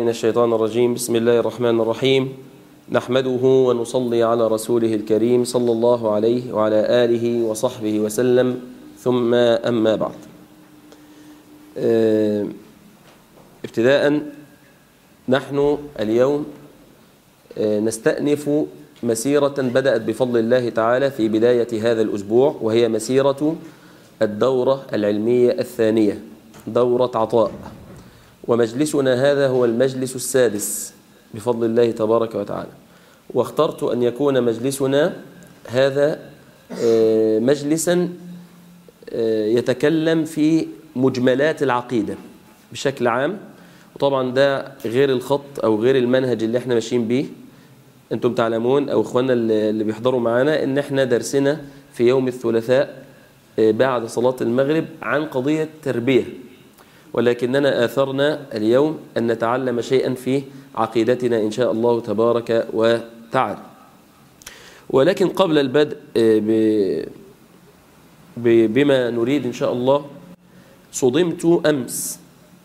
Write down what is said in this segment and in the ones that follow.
من الشيطان الرجيم بسم الله الرحمن الرحيم نحمده ونصلي على رسوله الكريم صلى الله عليه وعلى آله وصحبه وسلم ثم أما بعد آه، ابتداء نحن اليوم آه، نستأنف مسيرة بدأت بفضل الله تعالى في بداية هذا الأسبوع وهي مسيرة الدورة العلمية الثانية دورة عطاء ومجلسنا هذا هو المجلس السادس بفضل الله تبارك وتعالى واخترت أن يكون مجلسنا هذا آه، مجلسا آه، يتكلم في مجملات العقيدة بشكل عام وطبعا ده غير الخط أو غير المنهج اللي احنا ماشيين بيه انتم تعلمون أو اخواننا اللي اللي بيحضروا معانا ان احنا درسنا في يوم الثلاثاء آه، بعد صلاة المغرب عن قضية تربية ولكننا آثرنا اليوم أن نتعلم شيئا في عقيدتنا إن شاء الله تبارك وتعالى ولكن قبل البدء آه، ب- ب- بما نريد إن شاء الله صدمت أمس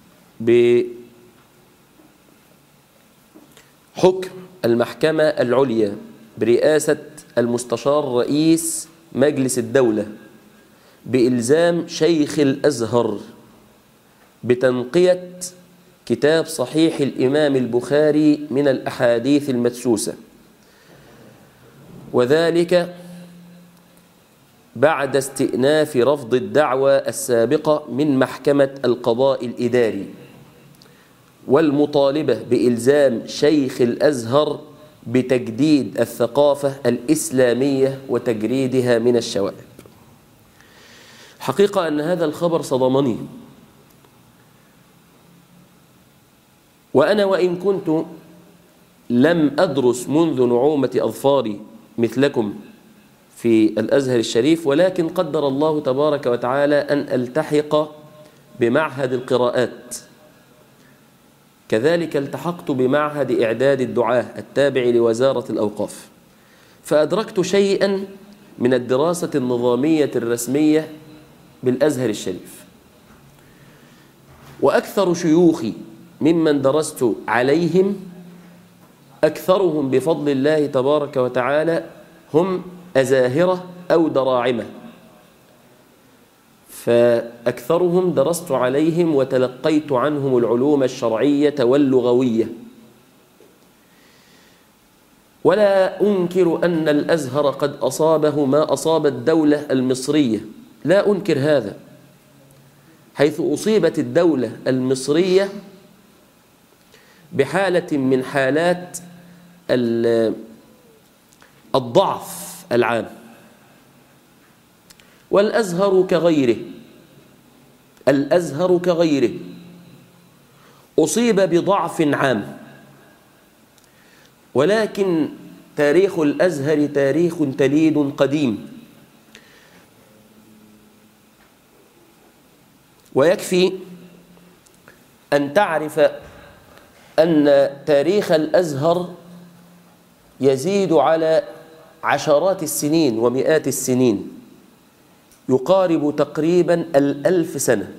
بحكم المحكمة العليا برئاسة المستشار رئيس مجلس الدولة بإلزام شيخ الأزهر بتنقية كتاب صحيح الإمام البخاري من الأحاديث المدسوسة وذلك بعد استئناف رفض الدعوى السابقة من محكمة القضاء الإداري والمطالبة بإلزام شيخ الأزهر بتجديد الثقافة الإسلامية وتجريدها من الشوائب حقيقة أن هذا الخبر صدمني وأنا وإن كنت لم أدرس منذ نعومة أظفاري مثلكم في الأزهر الشريف ولكن قدر الله تبارك وتعالى أن ألتحق بمعهد القراءات كذلك التحقت بمعهد إعداد الدعاة التابع لوزارة الأوقاف فأدركت شيئا من الدراسة النظامية الرسمية بالأزهر الشريف وأكثر شيوخي ممن درست عليهم أكثرهم بفضل الله تبارك وتعالى هم أزاهرة أو دراعمة فأكثرهم درست عليهم وتلقيت عنهم العلوم الشرعية واللغوية ولا أنكر أن الأزهر قد أصابه ما أصاب الدولة المصرية لا أنكر هذا حيث أصيبت الدولة المصرية بحالة من حالات ال- الضعف العام والأزهر كغيره الأزهر كغيره أصيب بضعف عام ولكن تاريخ الأزهر تاريخ تليد قديم ويكفي أن تعرف أن تاريخ الأزهر يزيد على عشرات السنين ومئات السنين يقارب تقريبا الألف سنة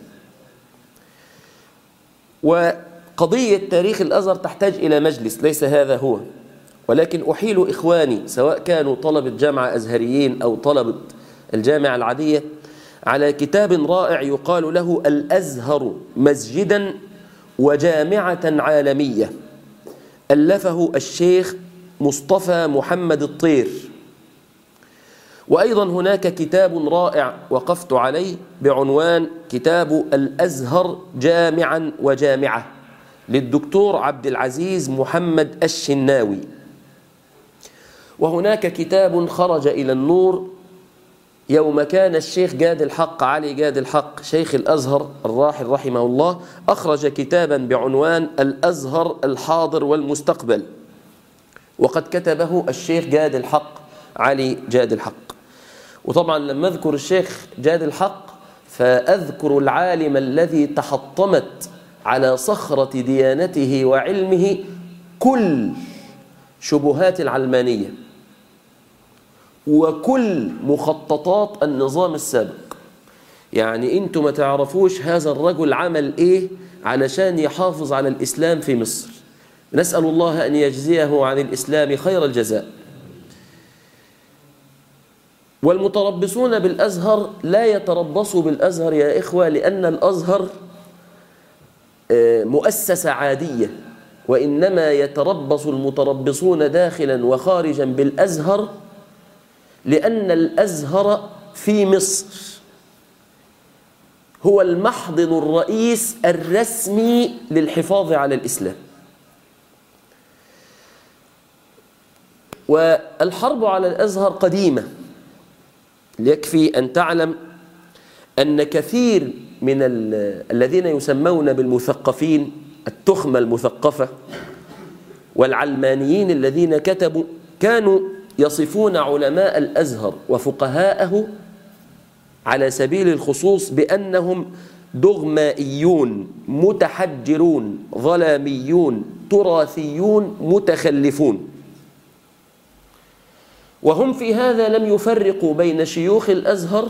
وقضية تاريخ الأزهر تحتاج إلى مجلس ليس هذا هو ولكن أحيل إخواني سواء كانوا طلبة جامعة أزهريين أو طلبة الجامعة العادية على كتاب رائع يقال له الأزهر مسجدا وجامعة عالمية ألفه الشيخ مصطفى محمد الطير وأيضا هناك كتاب رائع وقفت عليه بعنوان كتاب الأزهر جامعا وجامعة للدكتور عبد العزيز محمد الشناوي وهناك كتاب خرج إلى النور يوم كان الشيخ جاد الحق علي جاد الحق شيخ الأزهر الراحل رحمه الله أخرج كتابا بعنوان الأزهر الحاضر والمستقبل وقد كتبه الشيخ جاد الحق علي جاد الحق وطبعا لما أذكر الشيخ جاد الحق فأذكر العالم الذي تحطمت على صخرة ديانته وعلمه كل شبهات العلمانية وكل مخططات النظام السابق يعني انتم ما تعرفوش هذا الرجل عمل ايه علشان يحافظ على الإسلام في مصر نسأل الله أن يجزيه عن الإسلام خير الجزاء والمتربصون بالأزهر لا يتربصوا بالأزهر يا إخوة لأن الأزهر مؤسسة عادية وإنما يتربص المتربصون داخلا وخارجا بالأزهر لأن الأزهر في مصر هو المحضن الرئيس الرسمي للحفاظ على الإسلام والحرب على الأزهر قديمة يكفي أن تعلم أن كثير من الذين يسمون بالمثقفين التخمة المثقفة والعلمانيين الذين كتبوا كانوا يصفون علماء الأزهر وفقهاءه على سبيل الخصوص بأنهم دغمائيون متحجرون ظلاميون تراثيون متخلفون وهم في هذا لم يفرقوا بين شيوخ الأزهر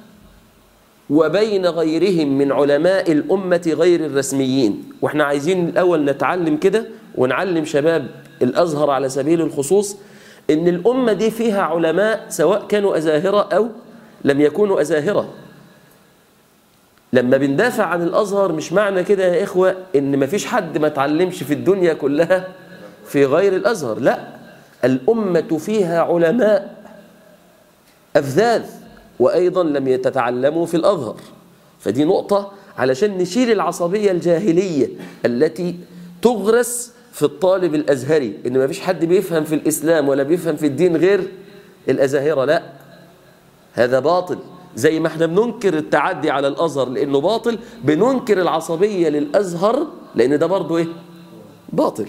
وبين غيرهم من علماء الأمة غير الرسميين واحنا عايزين الأول نتعلم كده ونعلم شباب الأزهر على سبيل الخصوص إن الأمة دي فيها علماء سواء كانوا أزاهرة أو لم يكونوا أزاهرة لما بندافع عن الأزهر مش معنى كده يا إخوة إن مفيش حد ما تعلمش في الدنيا كلها في غير الأزهر لا الأمة فيها علماء أفذاذ وأيضا لم يتتعلموا في الأزهر فدي نقطة علشان نشيل العصبية الجاهلية التي تغرس في الطالب الأزهري إن ما فيش حد بيفهم في الإسلام ولا بيفهم في الدين غير الأزاهرة لا هذا باطل زي ما احنا بننكر التعدي على الأزهر لأنه باطل بننكر العصبية للأزهر لأن ده برضه إيه باطل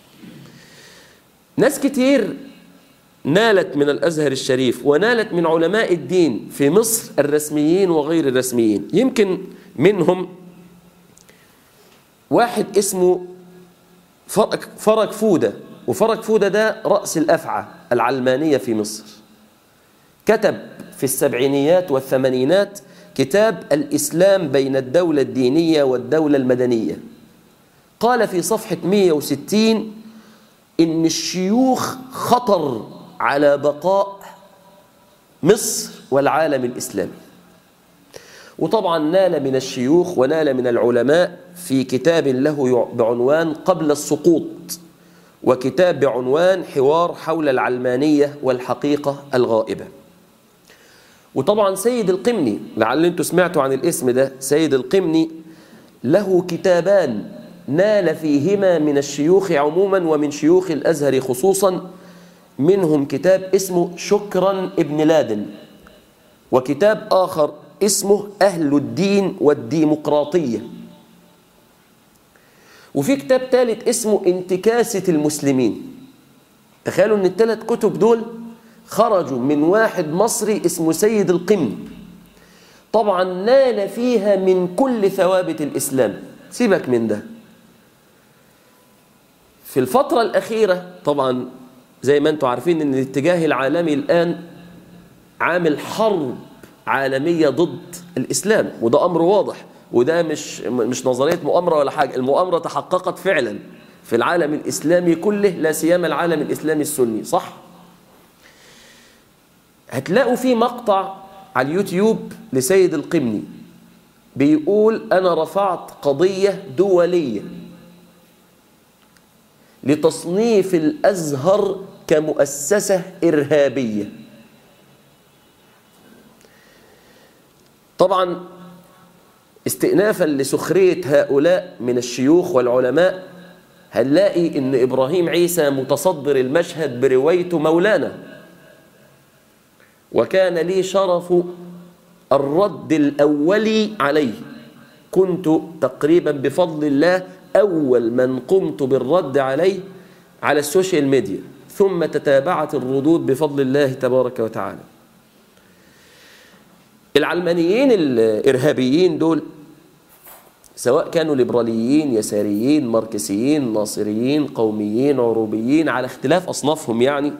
ناس كتير نالت من الأزهر الشريف ونالت من علماء الدين في مصر الرسميين وغير الرسميين يمكن منهم واحد اسمه فرج فودة وفرج فودة ده رأس الأفعى العلمانية في مصر كتب في السبعينيات والثمانينات كتاب الإسلام بين الدولة الدينية والدولة المدنية قال في صفحة 160 إن الشيوخ خطر على بقاء مصر والعالم الإسلامي وطبعا نال من الشيوخ ونال من العلماء في كتاب له بعنوان قبل السقوط وكتاب بعنوان حوار حول العلمانية والحقيقة الغائبة وطبعا سيد القمني لعل انتم سمعتوا عن الاسم ده سيد القمني له كتابان نال فيهما من الشيوخ عموما ومن شيوخ الأزهر خصوصا منهم كتاب اسمه شكرا ابن لادن وكتاب آخر اسمه أهل الدين والديمقراطية وفي كتاب ثالث اسمه انتكاسة المسلمين تخيلوا ان الثلاث كتب دول خرجوا من واحد مصري اسمه سيد القمني طبعا نال فيها من كل ثوابت الإسلام سيبك من ده في الفترة الأخيرة طبعا زي ما انتم عارفين ان الاتجاه العالمي الآن عامل حرب عالمية ضد الإسلام وده أمر واضح وده مش مش نظرية مؤامرة ولا حاجة المؤامرة تحققت فعلا في العالم الإسلامي كله لا سيما العالم الإسلامي السني صح؟ هتلاقوا في مقطع على اليوتيوب لسيد القمني بيقول أنا رفعت قضية دولية لتصنيف الأزهر كمؤسسة إرهابية طبعا استئنافا لسخرية هؤلاء من الشيوخ والعلماء هنلاقي ان إبراهيم عيسى متصدر المشهد بروايته مولانا وكان لي شرف الرد الأولي عليه كنت تقريبا بفضل الله أول من قمت بالرد عليه على السوشيال ميديا ثم تتابعت الردود بفضل الله تبارك وتعالى العلمانيين الإرهابيين دول سواء كانوا ليبراليين يساريين ماركسيين ناصريين قوميين عروبيين على اختلاف أصنافهم يعني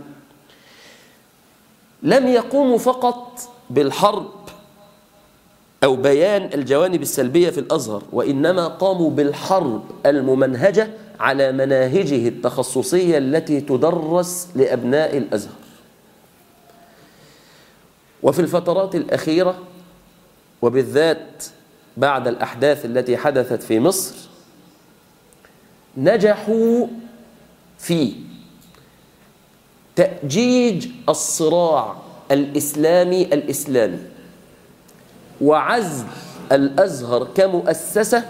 لم يقوموا فقط بالحرب أو بيان الجوانب السلبية في الأزهر وإنما قاموا بالحرب الممنهجة على مناهجه التخصصية التي تدرس لأبناء الأزهر وفي الفترات الأخيرة وبالذات بعد الأحداث التي حدثت في مصر نجحوا في تأجيج الصراع الإسلامي الإسلامي وعزل الأزهر كمؤسسة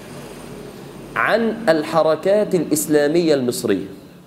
عن الحركات الإسلامية المصرية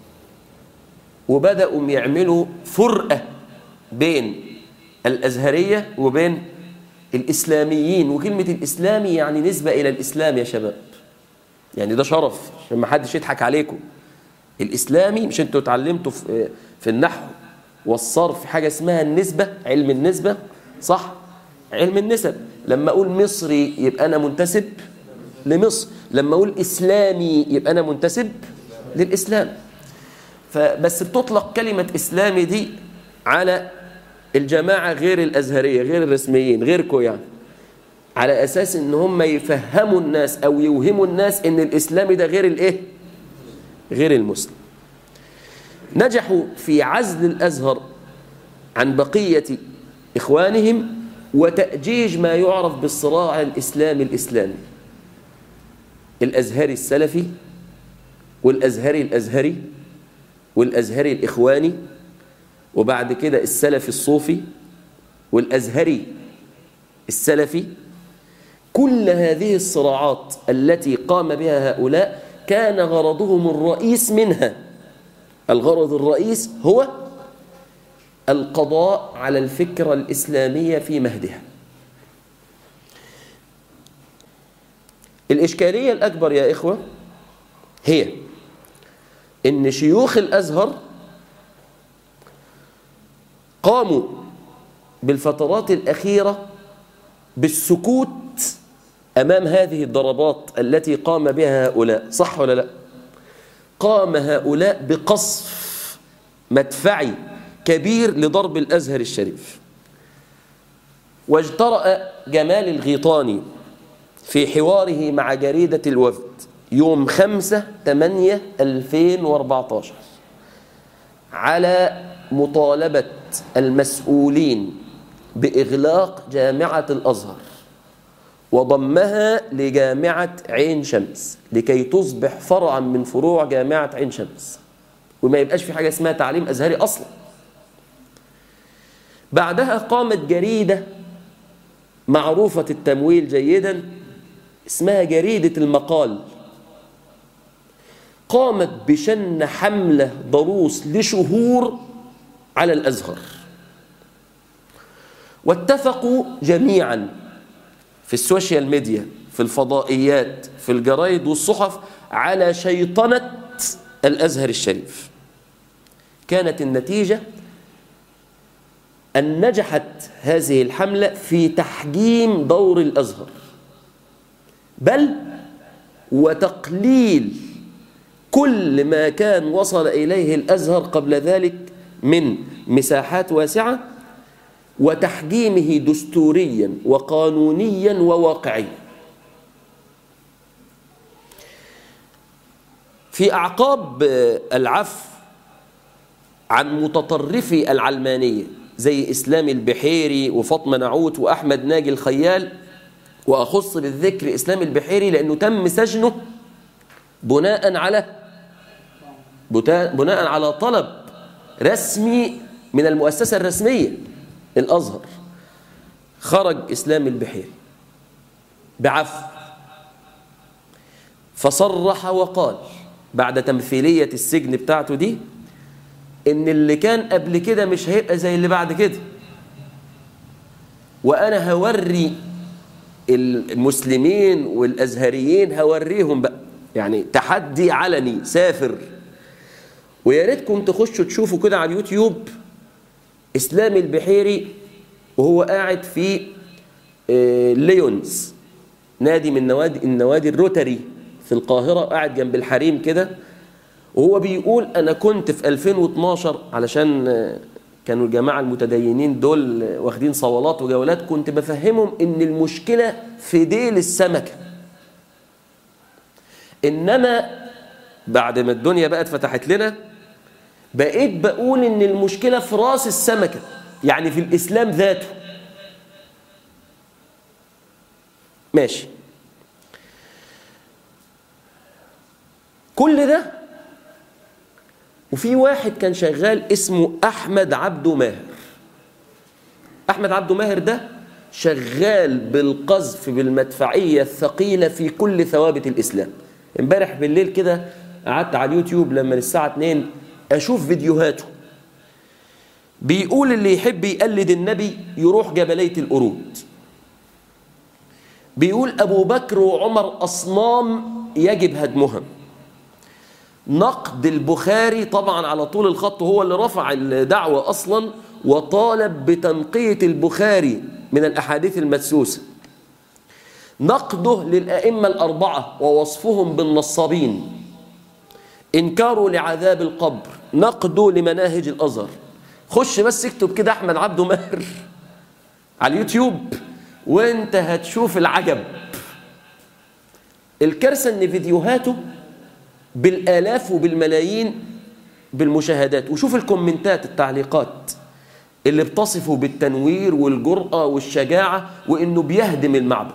وبدأوا يعملوا فرقة بين الأزهرية وبين الإسلاميين وكلمة الإسلامي يعني نسبة إلى الإسلام يا شباب يعني ده شرف عشان ما حدش يضحك عليكم الإسلامي مش انتوا اتعلمتوا في, في النحو والصرف حاجة اسمها النسبة علم النسبة صح علم النسب لما أقول مصري يبقى أنا منتسب لمصر لما أقول إسلامي يبقى أنا منتسب للإسلام فبس بتطلق كلمة إسلامي دي على الجماعة غير الأزهرية غير الرسميين غيركم يعني على أساس إن هم يفهموا الناس أو يوهموا الناس إن الإسلامي ده غير الإيه؟ غير المسلم نجحوا في عزل الأزهر عن بقية إخوانهم وتأجيج ما يعرف بالصراع الإسلامي الإسلامي الأزهري السلفي والأزهري الأزهري والأزهري الإخواني وبعد كده السلفي الصوفي والأزهري السلفي كل هذه الصراعات التي قام بها هؤلاء كان غرضهم الرئيس منها الغرض الرئيس هو القضاء على الفكرة الإسلامية في مهدها الإشكالية الأكبر يا إخوة هي إن شيوخ الأزهر قاموا بالفترات الأخيرة بالسكوت أمام هذه الضربات التي قام بها هؤلاء صح ولا لا قام هؤلاء بقصف مدفعي كبير لضرب الأزهر الشريف واجترأ جمال الغيطاني في حواره مع جريدة الوفد يوم 5 8 2014 على مطالبة المسؤولين بإغلاق جامعة الأزهر وضمها لجامعة عين شمس لكي تصبح فرعا من فروع جامعة عين شمس وما يبقاش في حاجة اسمها تعليم أزهري أصلا بعدها قامت جريدة معروفة التمويل جيدا اسمها جريدة المقال قامت بشن حملة ضروس لشهور على الأزهر واتفقوا جميعا في السوشيال ميديا في الفضائيات في الجرايد والصحف على شيطنة الأزهر الشريف كانت النتيجة أن نجحت هذه الحملة في تحجيم دور الأزهر بل وتقليل كل ما كان وصل إليه الأزهر قبل ذلك من مساحات واسعة وتحجيمه دستوريا وقانونيا وواقعيا في أعقاب العفو عن متطرفي العلمانية زي إسلام البحيري وفاطمة نعوت وأحمد ناجي الخيال وأخص بالذكر إسلام البحيري لأنه تم سجنه بناء على بناء على طلب رسمي من المؤسسة الرسمية الأزهر خرج إسلام البحيري بعفو فصرح وقال بعد تمثيلية السجن بتاعته دي إن اللي كان قبل كده مش هيبقى زي اللي بعد كده وأنا هوري المسلمين والأزهريين هوريهم بقى يعني تحدي علني سافر ويا ريتكم تخشوا تشوفوا كده على اليوتيوب اسلام البحيري وهو قاعد في ليونز نادي من نوادي النوادي الروتري في القاهرة قاعد جنب الحريم كده وهو بيقول أنا كنت في 2012 علشان كانوا الجماعة المتدينين دول واخدين صوالات وجولات كنت بفهمهم إن المشكلة في ديل السمكة إنما بعد ما الدنيا بقت فتحت لنا بقيت بقول ان المشكلة في راس السمكة يعني في الإسلام ذاته ماشي كل ده وفي واحد كان شغال اسمه أحمد عبده ماهر أحمد عبده ماهر ده شغال بالقذف بالمدفعية الثقيلة في كل ثوابت الإسلام امبارح بالليل كده قعدت على اليوتيوب لما الساعة 2 أشوف فيديوهاته بيقول اللي يحب يقلد النبي يروح جبلية القرود بيقول أبو بكر وعمر أصنام يجب هدمها نقد البخاري طبعا على طول الخط هو اللي رفع الدعوة أصلا وطالب بتنقية البخاري من الأحاديث المدسوسة نقده للأئمة الأربعة ووصفهم بالنصابين إنكاره لعذاب القبر نقده لمناهج الأزهر خش بس اكتب كده أحمد عبده ماهر على اليوتيوب وانت هتشوف العجب الكارثة ان فيديوهاته بالآلاف وبالملايين بالمشاهدات وشوف الكومنتات التعليقات اللي بتصفه بالتنوير والجرأة والشجاعة وإنه بيهدم المعبد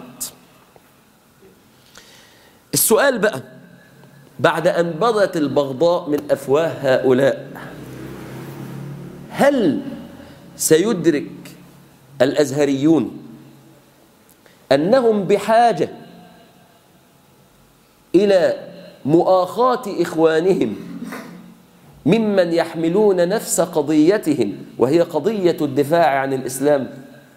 السؤال بقى بعد أن بدت البغضاء من أفواه هؤلاء هل سيدرك الأزهريون أنهم بحاجة إلى مؤاخاة إخوانهم ممن يحملون نفس قضيتهم وهي قضية الدفاع عن الإسلام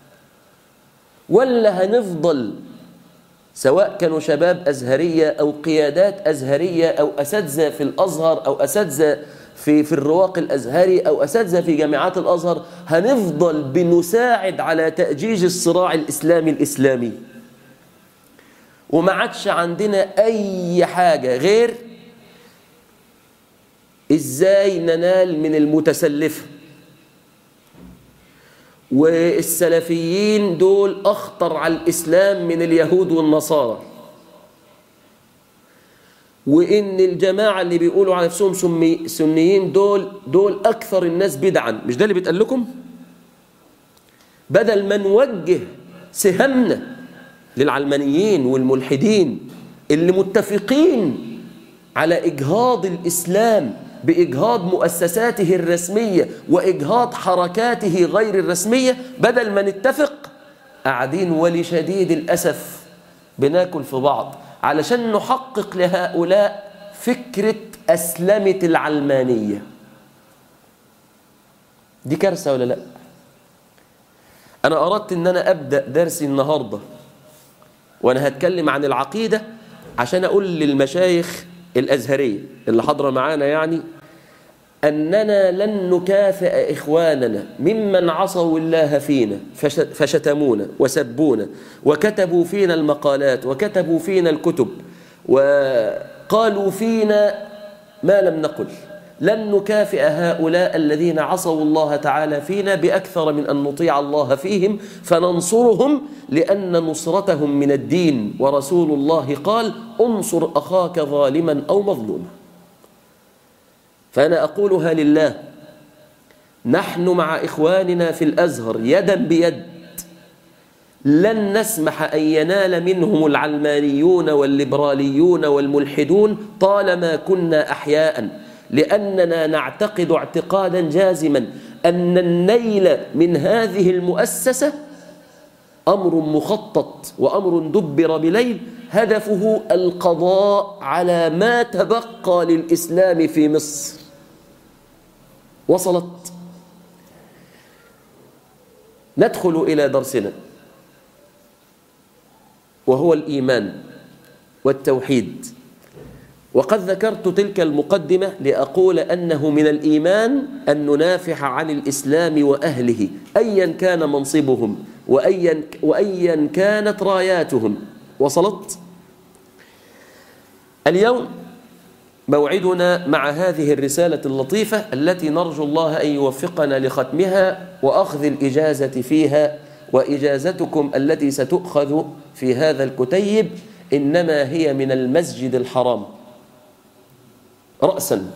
ولا هنفضل سواء كانوا شباب أزهرية أو قيادات أزهرية أو أساتذة في الأزهر أو أساتذة في في الرواق الأزهري أو أساتذة في جامعات الأزهر هنفضل بنساعد على تأجيج الصراع الإسلامي الإسلامي وما عادش عندنا أي حاجة غير إزاي ننال من المتسلفة والسلفيين دول أخطر على الإسلام من اليهود والنصارى وإن الجماعة اللي بيقولوا على نفسهم سمي سنيين دول دول أكثر الناس بدعا مش ده اللي بيتقال لكم بدل ما نوجه سهمنا للعلمانيين والملحدين اللي متفقين على إجهاض الإسلام بإجهاض مؤسساته الرسمية وإجهاض حركاته غير الرسمية بدل ما نتفق قاعدين ولشديد الأسف بناكل في بعض علشان نحقق لهؤلاء فكرة أسلمة العلمانية دي كارثة ولا لا أنا أردت أن أنا أبدأ درسي النهاردة وأنا هتكلم عن العقيدة عشان أقول للمشايخ الأزهرية اللي حضر معانا يعني أننا لن نكافئ إخواننا ممن عصوا الله فينا فشتمونا وسبونا وكتبوا فينا المقالات وكتبوا فينا الكتب وقالوا فينا ما لم نقل لن نكافئ هؤلاء الذين عصوا الله تعالى فينا بأكثر من أن نطيع الله فيهم فننصرهم لأن نصرتهم من الدين ورسول الله قال انصر أخاك ظالما أو مظلوما فأنا أقولها لله نحن مع إخواننا في الأزهر يدا بيد لن نسمح أن ينال منهم العلمانيون والليبراليون والملحدون طالما كنا أحياءً لأننا نعتقد اعتقادا جازما أن النيل من هذه المؤسسة أمر مخطط وأمر دبر بليل هدفه القضاء على ما تبقى للإسلام في مصر وصلت ندخل إلى درسنا وهو الإيمان والتوحيد وقد ذكرت تلك المقدمة لأقول أنه من الإيمان أن ننافح عن الإسلام وأهله أيا كان منصبهم وأيا, وأيا كانت راياتهم وصلت اليوم موعدنا مع هذه الرسالة اللطيفة التي نرجو الله أن يوفقنا لختمها وأخذ الإجازة فيها وإجازتكم التي ستؤخذ في هذا الكتيب إنما هي من المسجد الحرام رأسا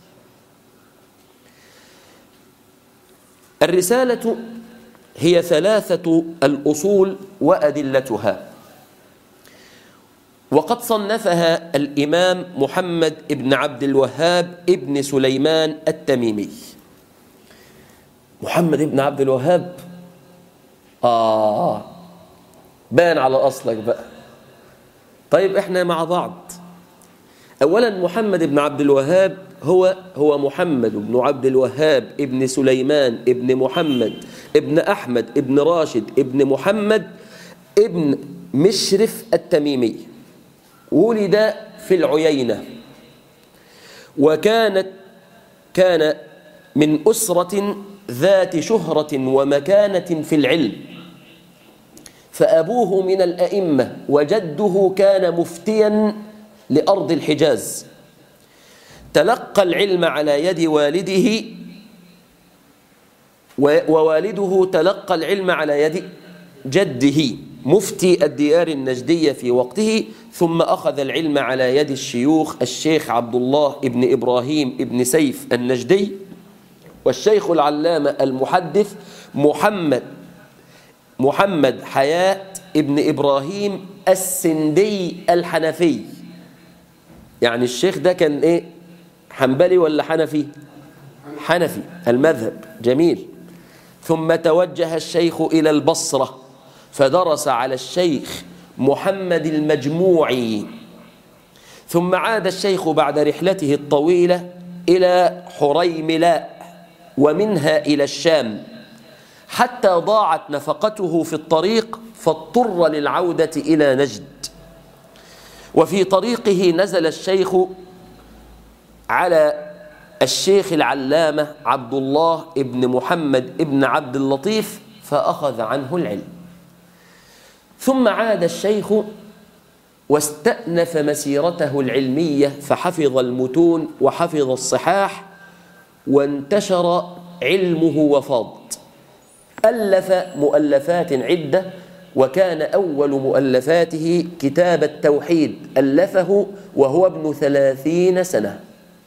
الرسالة هي ثلاثة الأصول وأدلتها وقد صنفها الإمام محمد بن عبد الوهاب ابن سليمان التميمي محمد بن عبد الوهاب آه بان على أصلك بقى طيب إحنا مع بعض أولا محمد بن عبد الوهاب هو هو محمد بن عبد الوهاب ابن سليمان ابن محمد ابن أحمد ابن راشد ابن محمد ابن مشرف التميمي ولد في العيينة وكانت كان من أسرة ذات شهرة ومكانة في العلم فأبوه من الأئمة وجده كان مفتيا لأرض الحجاز تلقى العلم على يد والده ووالده تلقى العلم على يد جده مفتي الديار النجدية في وقته ثم أخذ العلم على يد الشيوخ الشيخ عبد الله ابن إبراهيم ابن سيف النجدي والشيخ العلامة المحدث محمد محمد حياة ابن إبراهيم السندي الحنفي يعني الشيخ ده كان إيه حنبلي ولا حنفي حنفي المذهب جميل ثم توجه الشيخ إلى البصرة فدرس على الشيخ محمد المجموعي ثم عاد الشيخ بعد رحلته الطويلة إلى حريملاء ومنها إلى الشام حتى ضاعت نفقته في الطريق فاضطر للعودة إلى نجد وفي طريقه نزل الشيخ على الشيخ العلامة عبد الله ابن محمد ابن عبد اللطيف فأخذ عنه العلم ثم عاد الشيخ واستأنف مسيرته العلمية فحفظ المتون وحفظ الصحاح وانتشر علمه وفاض ألف مؤلفات عدة وكان أول مؤلفاته كتاب التوحيد ألفه وهو ابن ثلاثين سنة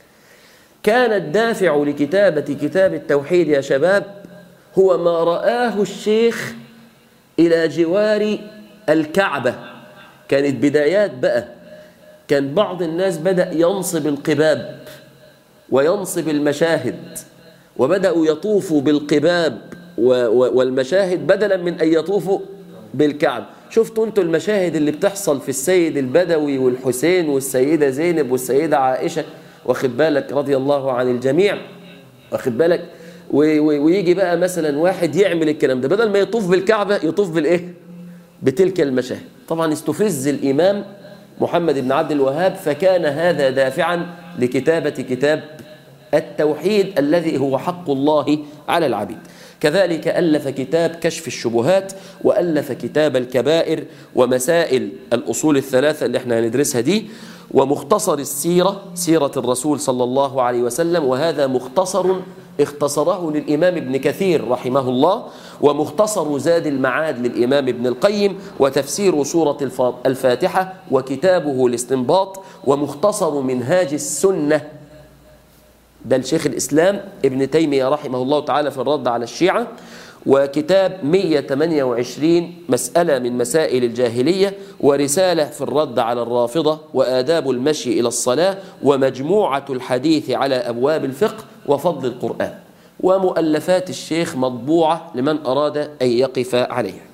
كان الدافع لكتابة كتاب التوحيد يا شباب هو ما رآه الشيخ إلى جوار الكعبة كانت بدايات بقى كان بعض الناس بدأ ينصب القباب وينصب المشاهد وبدأوا يطوفوا بالقباب والمشاهد بدلا من أن يطوفوا بالكعب شفتوا انتوا المشاهد اللي بتحصل في السيد البدوي والحسين والسيدة زينب والسيدة عائشة واخد بالك رضي الله عن الجميع واخد بالك ويجي بقى مثلا واحد يعمل الكلام ده بدل ما يطوف بالكعبة يطوف بالايه بتلك المشاهد طبعا استفز الإمام محمد بن عبد الوهاب فكان هذا دافعا لكتابة كتاب التوحيد الذي هو حق الله على العبيد كذلك ألف كتاب كشف الشبهات وألف كتاب الكبائر ومسائل الأصول الثلاثة اللي احنا هندرسها دي ومختصر السيرة سيرة الرسول صلى الله عليه وسلم وهذا مختصر اختصره للإمام ابن كثير رحمه الله ومختصر زاد المعاد للإمام ابن القيم وتفسير سورة الفاتحة وكتابه الاستنباط ومختصر منهاج السنة ده الشيخ الإسلام ابن تيمية رحمه الله تعالى في الرد على الشيعة وكتاب 128 مسألة من مسائل الجاهلية ورسالة في الرد على الرافضة وآداب المشي إلى الصلاة ومجموعة الحديث على أبواب الفقه وفضل القرآن ومؤلفات الشيخ مطبوعة لمن أراد أن يقف عليها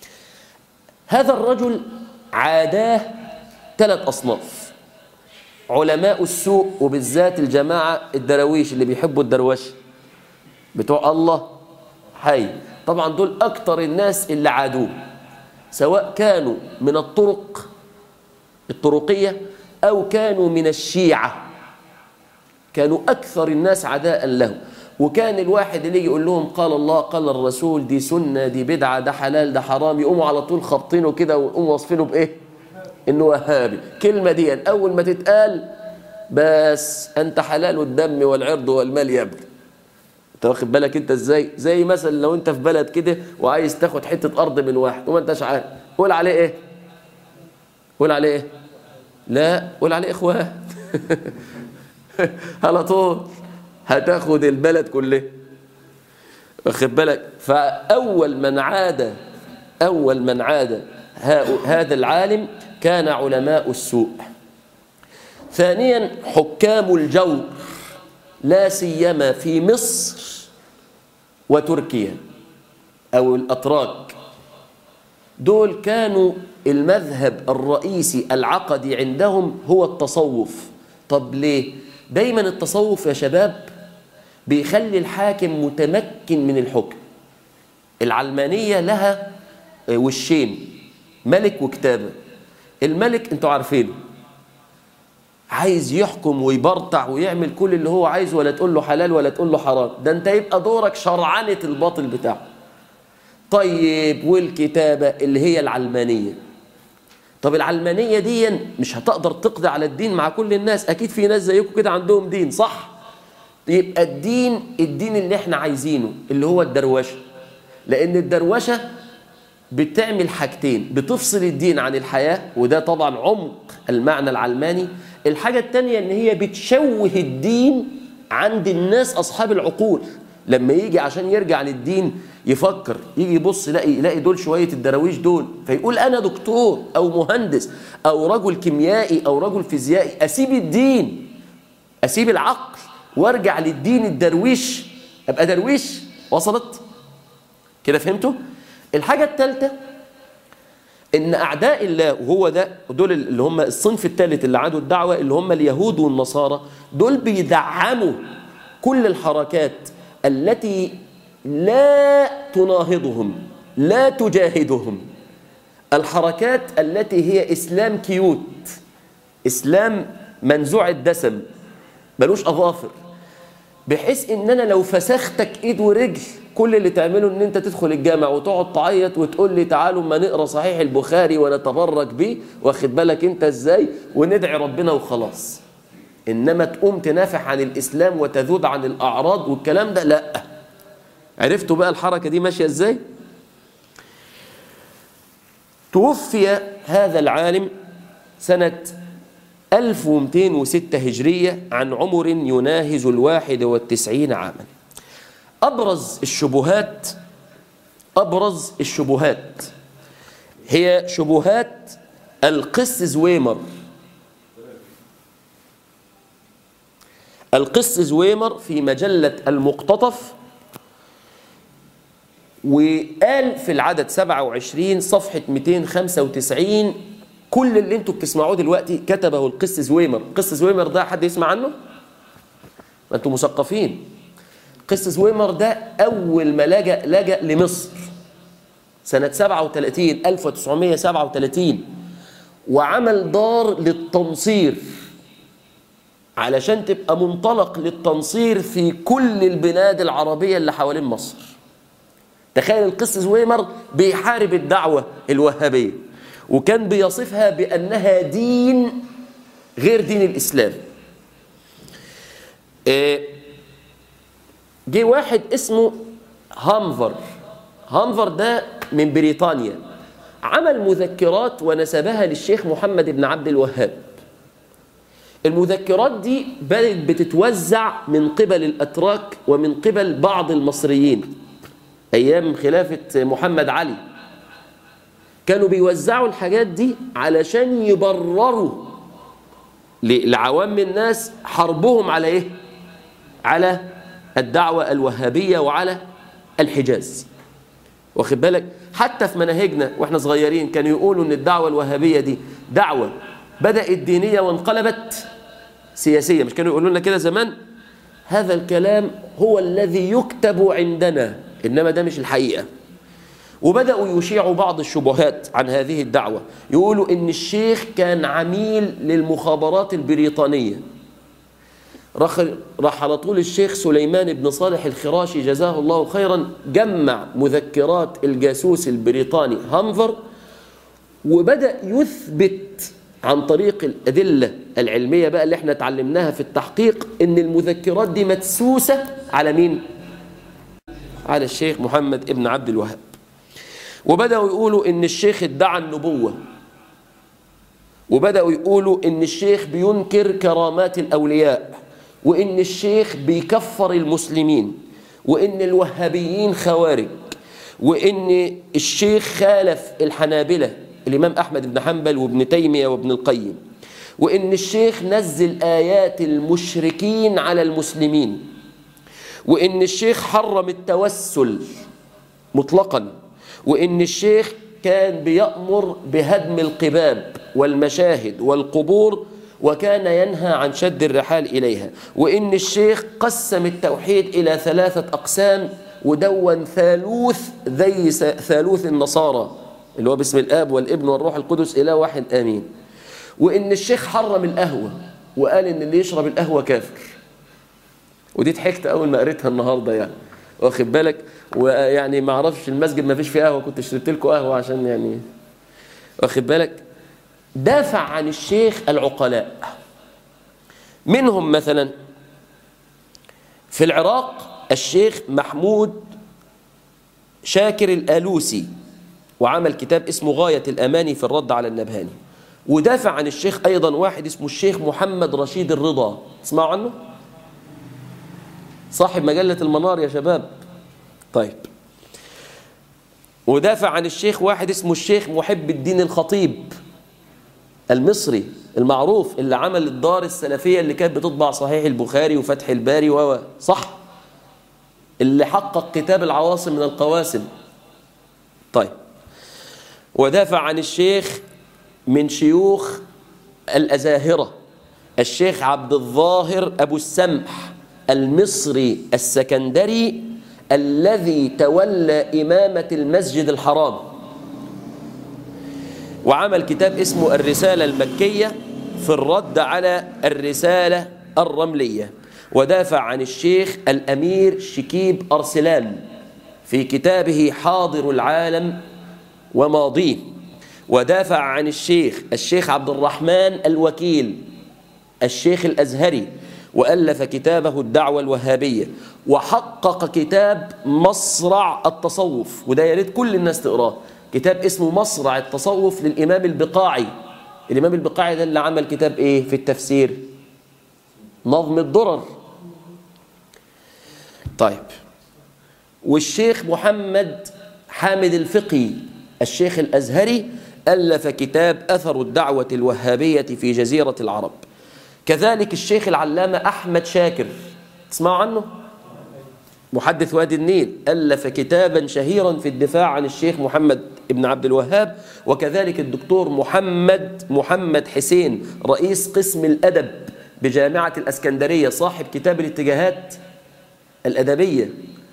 هذا الرجل عاداه ثلاث أصناف علماء السوء وبالذات الجماعة الدرويش اللي بيحبوا الدروش بتوع الله حي طبعا دول أكتر الناس اللي عادوه سواء كانوا من الطرق الطرقية أو كانوا من الشيعة كانوا أكثر الناس عداء له وكان الواحد اللي يجي يقول لهم قال الله قال الرسول دي سنة دي بدعة ده حلال ده حرام يقوموا على طول خابطينه كده ويقوموا واصفينه بإيه إنه وهابي كلمة دي أول ما تتقال بس أنت حلال الدم والعرض والمال يا ابني انت واخد بالك انت ازاي زي مثلا لو انت في بلد كده وعايز تاخد حته ارض من واحد وما انتش عارف قول عليه ايه قول عليه ايه لا قول عليه اخوان على طول هتاخد البلد كله واخد بالك فأول من عاد أول من عاد هذا العالم كان علماء السوء ثانيا حكام الجور لا سيما في مصر وتركيا أو الأتراك دول كانوا المذهب الرئيسي العقدي عندهم هو التصوف طب ليه؟ دايما التصوف يا شباب بيخلي الحاكم متمكن من الحكم العلمانية لها وشين ملك وكتابة الملك انتوا عارفينه عايز يحكم ويبرطع ويعمل كل اللي هو عايزه ولا تقول له حلال ولا تقول له حرام ده انت يبقى دورك شرعنة الباطل بتاعه طيب والكتابة اللي هي العلمانية طب العلمانية دي مش هتقدر تقضي على الدين مع كل الناس أكيد في ناس زيكم كده عندهم دين صح يبقى الدين الدين اللي احنا عايزينه اللي هو الدروشة لأن الدروشة بتعمل حاجتين بتفصل الدين عن الحياة وده طبعا عمق المعنى العلماني الحاجة التانية ان هي بتشوه الدين عند الناس أصحاب العقول لما يجي عشان يرجع للدين يفكر يجي يبص يلاقي يلاقي دول شويه الدراويش دول فيقول انا دكتور او مهندس او رجل كيميائي او رجل فيزيائي اسيب الدين اسيب العقل وارجع للدين الدرويش ابقى درويش وصلت كده فهمتوا الحاجه الثالثه ان اعداء الله وهو ده دول اللي هم الصنف الثالث اللي عادوا الدعوه اللي هم اليهود والنصارى دول بيدعموا كل الحركات التي لا تناهضهم لا تجاهدهم الحركات التي هي إسلام كيوت إسلام منزوع الدسم ملوش أظافر بحيث إن أنا لو فسختك إيد ورجل كل اللي تعمله إن أنت تدخل الجامع وتقعد تعيط وتقول لي تعالوا ما نقرأ صحيح البخاري ونتبرك بيه واخد بالك أنت إزاي وندعي ربنا وخلاص إنما تقوم تنافح عن الإسلام وتذود عن الأعراض والكلام ده لأ عرفتوا بقى الحركة دي ماشية ازاي توفي هذا العالم سنة 1206 هجرية عن عمر يناهز الواحد والتسعين عاما أبرز الشبهات أبرز الشبهات هي شبهات القس زويمر القس زويمر في مجلة المقتطف وقال في العدد 27 صفحة 295 كل اللي انتوا بتسمعوه دلوقتي كتبه القس زويمر القس زويمر ده حد يسمع عنه ما انتوا مثقفين قس زويمر ده أول ما لجأ لجأ لمصر سنة 37 1937 وعمل دار للتنصير علشان تبقى منطلق للتنصير في كل البلاد العربية اللي حوالين مصر تخيل القس زويمر بيحارب الدعوة الوهابية وكان بيصفها بأنها دين غير دين الإسلام جه واحد اسمه هامفر هامفر ده من بريطانيا عمل مذكرات ونسبها للشيخ محمد بن عبد الوهاب المذكرات دي بدأت بتتوزع من قبل الأتراك ومن قبل بعض المصريين أيام خلافة محمد علي كانوا بيوزعوا الحاجات دي علشان يبرروا لعوام الناس حربهم على إيه؟ على الدعوة الوهابية وعلى الحجاز واخد بالك حتى في مناهجنا واحنا صغيرين كانوا يقولوا ان الدعوة الوهابية دي دعوة بدأت دينية وانقلبت سياسية مش كانوا يقولوا لنا كده زمان هذا الكلام هو الذي يكتب عندنا إنما ده مش الحقيقة وبدأوا يشيعوا بعض الشبهات عن هذه الدعوة يقولوا إن الشيخ كان عميل للمخابرات البريطانية راح راح على طول الشيخ سليمان بن صالح الخراشي جزاه الله خيرا جمع مذكرات الجاسوس البريطاني هامفر وبدأ يثبت عن طريق الأدلة العلمية بقى اللي احنا اتعلمناها في التحقيق ان المذكرات دي مدسوسة على مين؟ على الشيخ محمد ابن عبد الوهاب وبدأوا يقولوا ان الشيخ ادعى النبوة وبدأوا يقولوا ان الشيخ بينكر كرامات الأولياء وإن الشيخ بيكفر المسلمين وإن الوهابيين خوارج وإن الشيخ خالف الحنابلة الإمام أحمد بن حنبل وابن تيمية وابن القيم وإن الشيخ نزل آيات المشركين على المسلمين وإن الشيخ حرم التوسل مطلقا وإن الشيخ كان بيأمر بهدم القباب والمشاهد والقبور وكان ينهى عن شد الرحال إليها وإن الشيخ قسم التوحيد إلى ثلاثة أقسام ودون ثالوث ذي ثالوث النصارى اللي هو باسم الآب والابن والروح القدس إله واحد آمين وإن الشيخ حرم القهوة وقال إن اللي يشرب القهوة كافر ودي ضحكت أول ما قريتها النهاردة يعني واخد بالك ويعني ما اعرفش المسجد ما فيش فيه قهوة كنت شربت لكم قهوة عشان يعني واخد بالك دافع عن الشيخ العقلاء منهم مثلا في العراق الشيخ محمود شاكر الآلوسي وعمل كتاب اسمه غاية الأماني في الرد على النبهاني ودافع عن الشيخ أيضا واحد اسمه الشيخ محمد رشيد الرضا تسمعوا عنه؟ صاحب مجلة المنار يا شباب طيب ودافع عن الشيخ واحد اسمه الشيخ محب الدين الخطيب المصري المعروف اللي عمل الدار السلفية اللي كانت بتطبع صحيح البخاري وفتح الباري و صح اللي حقق كتاب العواصم من القواسم طيب ودافع عن الشيخ من شيوخ الأزاهرة الشيخ عبد الظاهر أبو السمح المصري السكندري الذي تولى إمامة المسجد الحرام وعمل كتاب اسمه الرسالة المكية في الرد على الرسالة الرملية ودافع عن الشيخ الأمير شكيب أرسلان في كتابه حاضر العالم وماضيه ودافع عن الشيخ الشيخ عبد الرحمن الوكيل الشيخ الأزهري وألف كتابه الدعوة الوهابية وحقق كتاب مصرع التصوف وده يا ريت كل الناس تقراه كتاب اسمه مصرع التصوف للإمام البقاعي الإمام البقاعي ده اللي عمل كتاب إيه في التفسير نظم الدرر طيب والشيخ محمد حامد الفقي الشيخ الأزهري ألف كتاب أثر الدعوة الوهابية في جزيرة العرب كذلك الشيخ العلامة أحمد شاكر تسمعوا عنه؟ محدث وادي النيل ألف كتابا شهيرا في الدفاع عن الشيخ محمد ابن عبد الوهاب وكذلك الدكتور محمد محمد حسين رئيس قسم الأدب بجامعة الأسكندرية صاحب كتاب الاتجاهات الأدبية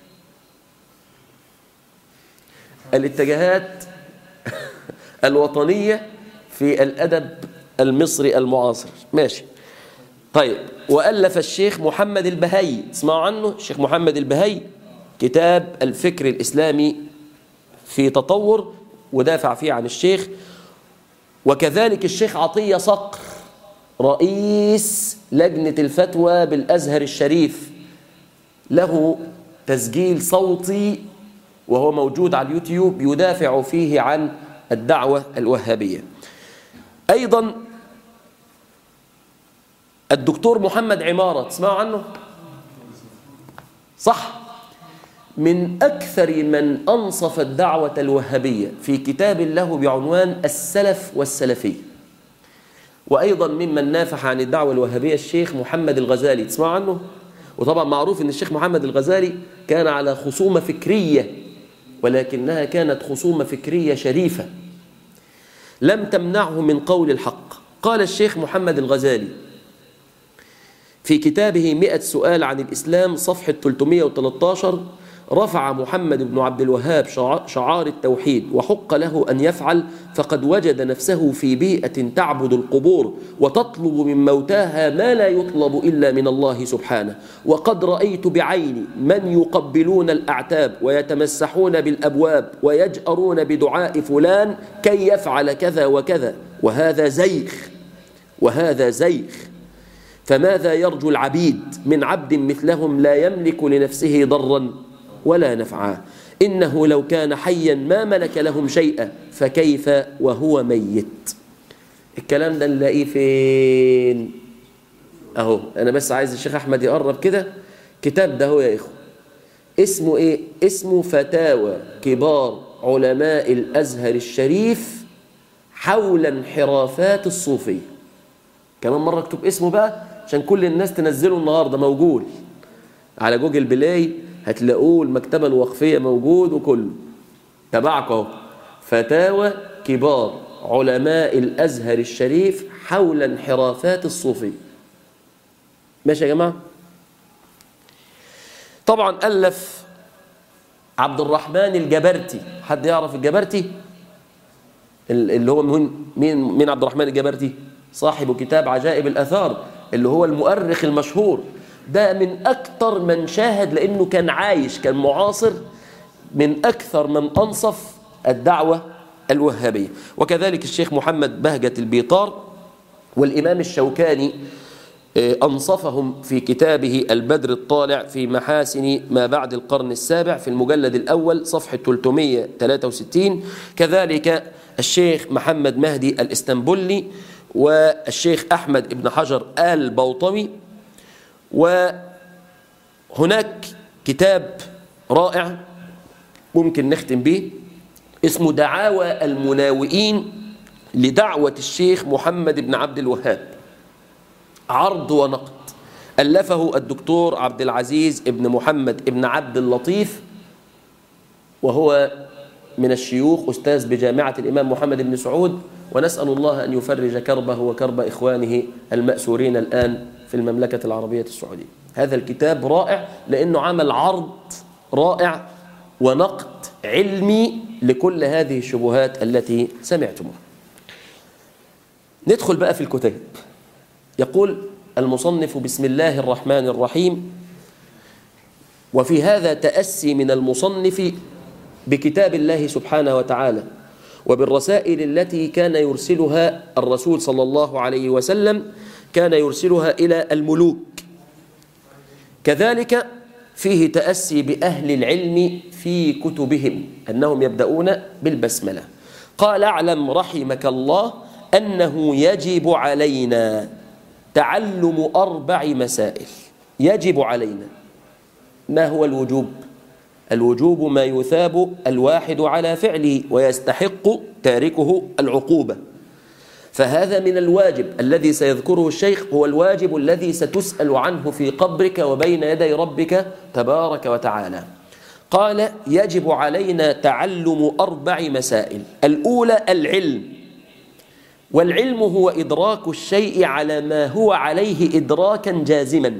الاتجاهات الوطنية في الأدب المصري المعاصر ماشي طيب وألف الشيخ محمد البهي تسمعوا عنه الشيخ محمد البهي كتاب الفكر الإسلامي في تطور ودافع فيه عن الشيخ وكذلك الشيخ عطية صقر رئيس لجنة الفتوى بالأزهر الشريف له تسجيل صوتي وهو موجود على اليوتيوب يدافع فيه عن الدعوة الوهابية أيضا الدكتور محمد عمارة تسمعوا عنه صح من أكثر من أنصف الدعوة الوهابية في كتاب له بعنوان السلف والسلفي وأيضا ممن نافح عن الدعوة الوهابية الشيخ محمد الغزالي تسمعوا عنه وطبعا معروف أن الشيخ محمد الغزالي كان على خصومة فكرية ولكنها كانت خصومة فكرية شريفة لم تمنعه من قول الحق قال الشيخ محمد الغزالي في كتابه مئة سؤال عن الإسلام صفحة 313 رفع محمد بن عبد الوهاب شعار التوحيد وحق له أن يفعل فقد وجد نفسه في بيئة تعبد القبور وتطلب من موتاها ما لا يطلب إلا من الله سبحانه وقد رأيت بعيني من يقبلون الأعتاب ويتمسحون بالأبواب ويجأرون بدعاء فلان كي يفعل كذا وكذا وهذا زيخ وهذا زيخ فماذا يرجو العبيد من عبد مثلهم لا يملك لنفسه ضرا ولا نفعا إنه لو كان حيا ما ملك لهم شيئا فكيف وهو ميت الكلام ده نلاقيه فين اهو انا بس عايز الشيخ احمد يقرب كده كتاب ده هو يا اخوه اسمه ايه اسمه فتاوى كبار علماء الازهر الشريف حول انحرافات الصوفيه كمان مره اكتب اسمه بقى عشان كل الناس تنزله النهارده موجود على جوجل بلاي هتلاقوه المكتبه الوقفيه موجود وكله تبعك اهو فتاوى كبار علماء الازهر الشريف حول انحرافات الصوفيه ماشي يا جماعه طبعا الف عبد الرحمن الجبرتي حد يعرف الجبرتي اللي هو مين مين مين عبد الرحمن الجبرتي صاحب كتاب عجائب الاثار اللي هو المؤرخ المشهور ده من اكثر من شاهد لانه كان عايش كان معاصر من اكثر من انصف الدعوه الوهابيه وكذلك الشيخ محمد بهجه البيطار والامام الشوكاني أنصفهم في كتابه البدر الطالع في محاسن ما بعد القرن السابع في المجلد الأول صفحة 363 كذلك الشيخ محمد مهدي الإسطنبولي والشيخ أحمد بن حجر البوطمي وهناك كتاب رائع ممكن نختم به اسمه دعاوى المناوئين لدعوة الشيخ محمد بن عبد الوهاب عرض ونقد ألفه الدكتور عبد العزيز ابن محمد ابن عبد اللطيف وهو من الشيوخ أستاذ بجامعة الإمام محمد بن سعود ونسأل الله أن يفرج كربه وكرب إخوانه المأسورين الآن في المملكة العربية السعودية هذا الكتاب رائع لأنه عمل عرض رائع ونقد علمي لكل هذه الشبهات التي سمعتموها ندخل بقى في الكتاب يقول المصنف بسم الله الرحمن الرحيم وفي هذا تأسي من المصنف بكتاب الله سبحانه وتعالى وبالرسائل التي كان يرسلها الرسول صلى الله عليه وسلم كان يرسلها إلى الملوك كذلك فيه تأسي بأهل العلم في كتبهم أنهم يبدأون بالبسملة قال اعلم رحمك الله أنه يجب علينا تعلم أربع مسائل يجب علينا ما هو الوجوب؟ الوجوب ما يثاب الواحد على فعله ويستحق تاركه العقوبة فهذا من الواجب الذي سيذكره الشيخ هو الواجب الذي ستسأل عنه في قبرك وبين يدي ربك تبارك وتعالى قال يجب علينا تعلم أربع مسائل الأولى العلم والعلم هو إدراك الشيء على ما هو عليه إدراكا جازما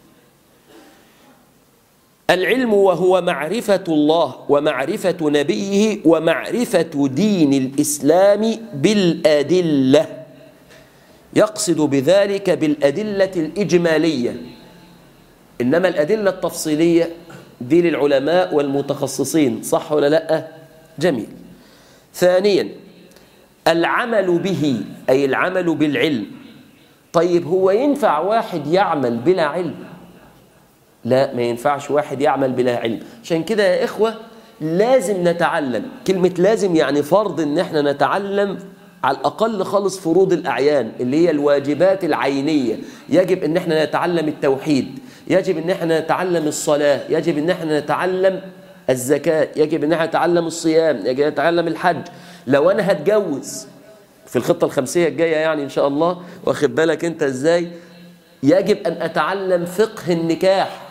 العلم وهو معرفة الله ومعرفة نبيه ومعرفة دين الإسلام بالأدلة يقصد بذلك بالأدلة الإجمالية إنما الأدلة التفصيلية دي للعلماء والمتخصصين صح ولا لا جميل ثانيا العمل به أي العمل بالعلم طيب هو ينفع واحد يعمل بلا علم لا ما ينفعش واحد يعمل بلا علم عشان كده يا إخوة لازم نتعلم كلمة لازم يعني فرض ان احنا نتعلم على الأقل خالص فروض الأعيان اللي هي الواجبات العينية يجب ان احنا نتعلم التوحيد يجب ان احنا نتعلم الصلاة يجب ان احنا نتعلم الزكاة يجب ان احنا نتعلم الصيام يجب ان نتعلم الحج لو انا هتجوز في الخطة الخمسية الجاية يعني ان شاء الله واخد بالك انت ازاي يجب ان اتعلم فقه النكاح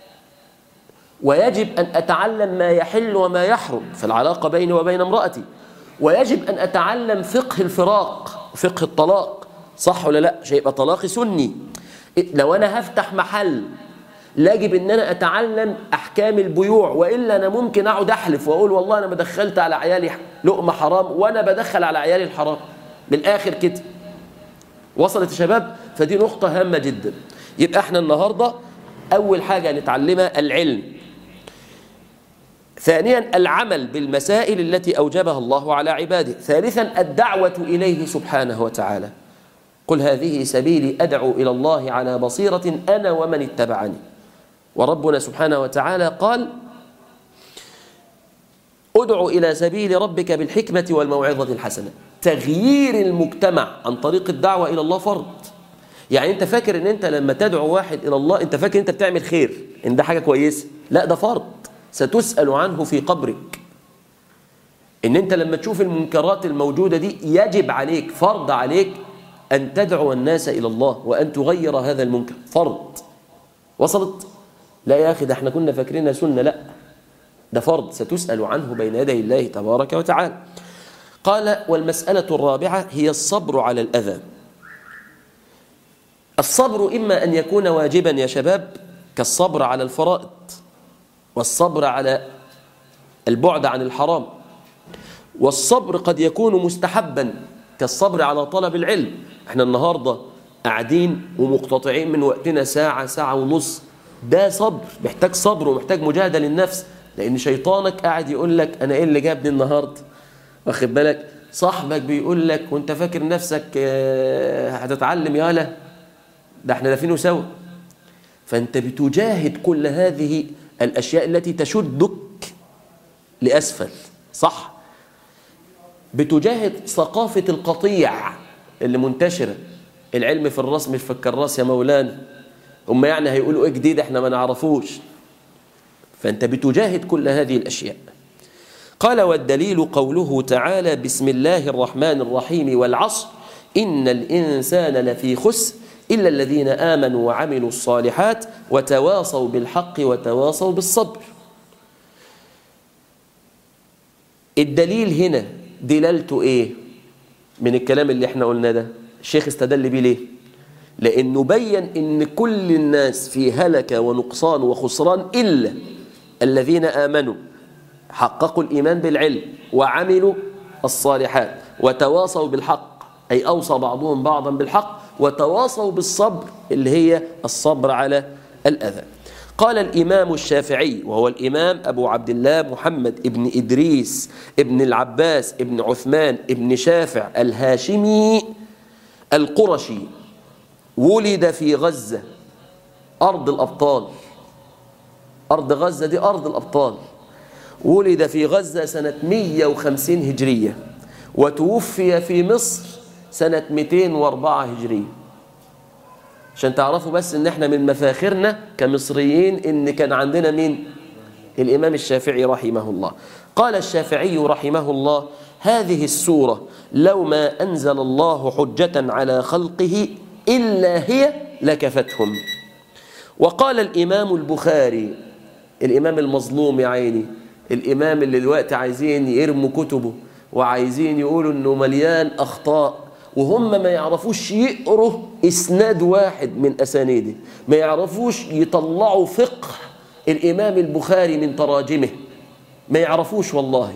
ويجب أن أتعلم ما يحل وما يحرم في العلاقة بيني وبين امرأتي ويجب أن أتعلم فقه الفراق فقه الطلاق صح ولا لا شيء يبقى طلاقي سني لو أنا هفتح محل لاجب ان انا اتعلم احكام البيوع والا انا ممكن اقعد احلف واقول والله انا ما دخلت على عيالي لقمه حرام وانا بدخل على عيالي الحرام بالاخر كده وصلت يا شباب فدي نقطه هامه جدا يبقى احنا النهارده اول حاجه نتعلمها العلم ثانيا العمل بالمسائل التي أوجبها الله على عباده ثالثا الدعوة إليه سبحانه وتعالى قل هذه سبيلي أدعو إلى الله على بصيرة أنا ومن اتبعني وربنا سبحانه وتعالى قال ادع إلى سبيل ربك بالحكمة والموعظة الحسنة تغيير المجتمع عن طريق الدعوة إلى الله فرض يعني انت فاكر ان انت لما تدعو واحد الى الله انت فاكر انت بتعمل خير ان ده حاجة كويسة لا ده فرض ستسأل عنه في قبرك ان انت لما تشوف المنكرات الموجودة دي يجب عليك فرض عليك ان تدعو الناس الى الله وان تغير هذا المنكر فرض وصلت لا يا اخي ده احنا كنا فاكرينها سنة لا ده فرض ستسأل عنه بين يدي الله تبارك وتعالى قال والمسألة الرابعة هي الصبر على الأذى الصبر إما أن يكون واجبا يا شباب كالصبر على الفرائض والصبر على البعد عن الحرام والصبر قد يكون مستحبا كالصبر على طلب العلم احنا النهاردة قاعدين ومقتطعين من وقتنا ساعة ساعة ونص ده صبر محتاج صبر ومحتاج مجاهدة للنفس لأن شيطانك قاعد يقول لك أنا إيه اللي جابني النهاردة واخد بالك صاحبك بيقول لك وانت فاكر نفسك هتتعلم يالا ده احنا دافينه سوا فانت بتجاهد كل هذه الاشياء التي تشدك لاسفل صح بتجاهد ثقافه القطيع اللي منتشره العلم في الراس مش في الكراس يا مولانا هم يعني هيقولوا ايه جديد احنا ما نعرفوش فانت بتجاهد كل هذه الاشياء قال والدليل قوله تعالى بسم الله الرحمن الرحيم والعصر إن الإنسان لفي خسر إلا الذين آمنوا وعملوا الصالحات وتواصوا بالحق وتواصوا بالصبر الدليل هنا دلالته إيه من الكلام اللي احنا قلنا ده الشيخ استدل بيه ليه لأنه بين إن كل الناس في هلكة ونقصان وخسران إلا الذين آمنوا حققوا الإيمان بالعلم وعملوا الصالحات وتواصوا بالحق أي أوصى بعضهم بعضا بالحق وتواصوا بالصبر اللي هي الصبر على الأذى قال الإمام الشافعي وهو الإمام أبو عبد الله محمد ابن إدريس ابن العباس ابن عثمان ابن شافع الهاشمي القرشي ولد في غزة أرض الأبطال أرض غزة دي أرض الأبطال ولد في غزة سنة 150 هجرية وتوفي في مصر سنة 204 هجرية عشان تعرفوا بس ان احنا من مفاخرنا كمصريين ان كان عندنا مين الامام الشافعي رحمه الله قال الشافعي رحمه الله هذه السورة لو ما انزل الله حجة على خلقه الا هي لكفتهم وقال الامام البخاري الامام المظلوم يا عيني الامام اللي دلوقتي عايزين يرموا كتبه وعايزين يقولوا انه مليان اخطاء وهم ما يعرفوش يقروا اسناد واحد من اسانيده ما يعرفوش يطلعوا فقه الامام البخاري من تراجمه ما يعرفوش والله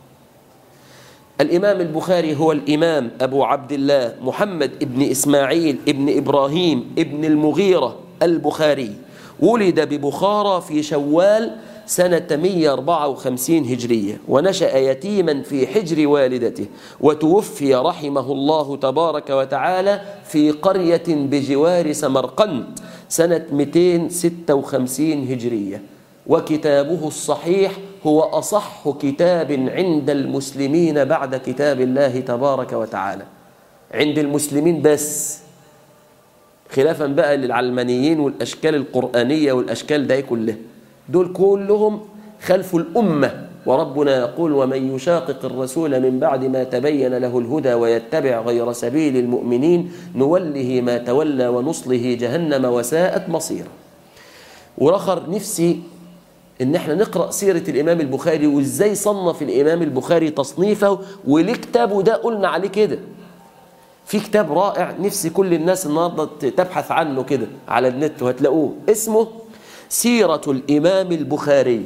الامام البخاري هو الامام ابو عبد الله محمد ابن اسماعيل ابن ابراهيم ابن المغيره البخاري ولد ببخارى في شوال سنة 154 هجرية ونشأ يتيما في حجر والدته وتوفي رحمه الله تبارك وتعالى في قرية بجوار سمرقند سنة 256 هجرية وكتابه الصحيح هو أصح كتاب عند المسلمين بعد كتاب الله تبارك وتعالى عند المسلمين بس خلافا بقى للعلمانيين والأشكال القرآنية والأشكال دي كلها دول كلهم خلفوا الأمة وربنا يقول ومن يشاقق الرسول من بعد ما تبين له الهدى ويتبع غير سبيل المؤمنين نوله ما تولى ونصله جهنم وساءت مصيرا ورخر نفسي ان احنا نقرأ سيرة الامام البخاري وازاي صنف الامام البخاري تصنيفه وليه كتابه ده قلنا عليه كده في كتاب رائع نفسي كل الناس النهارده تبحث عنه كده على النت وهتلاقوه اسمه سيرة الإمام البخاري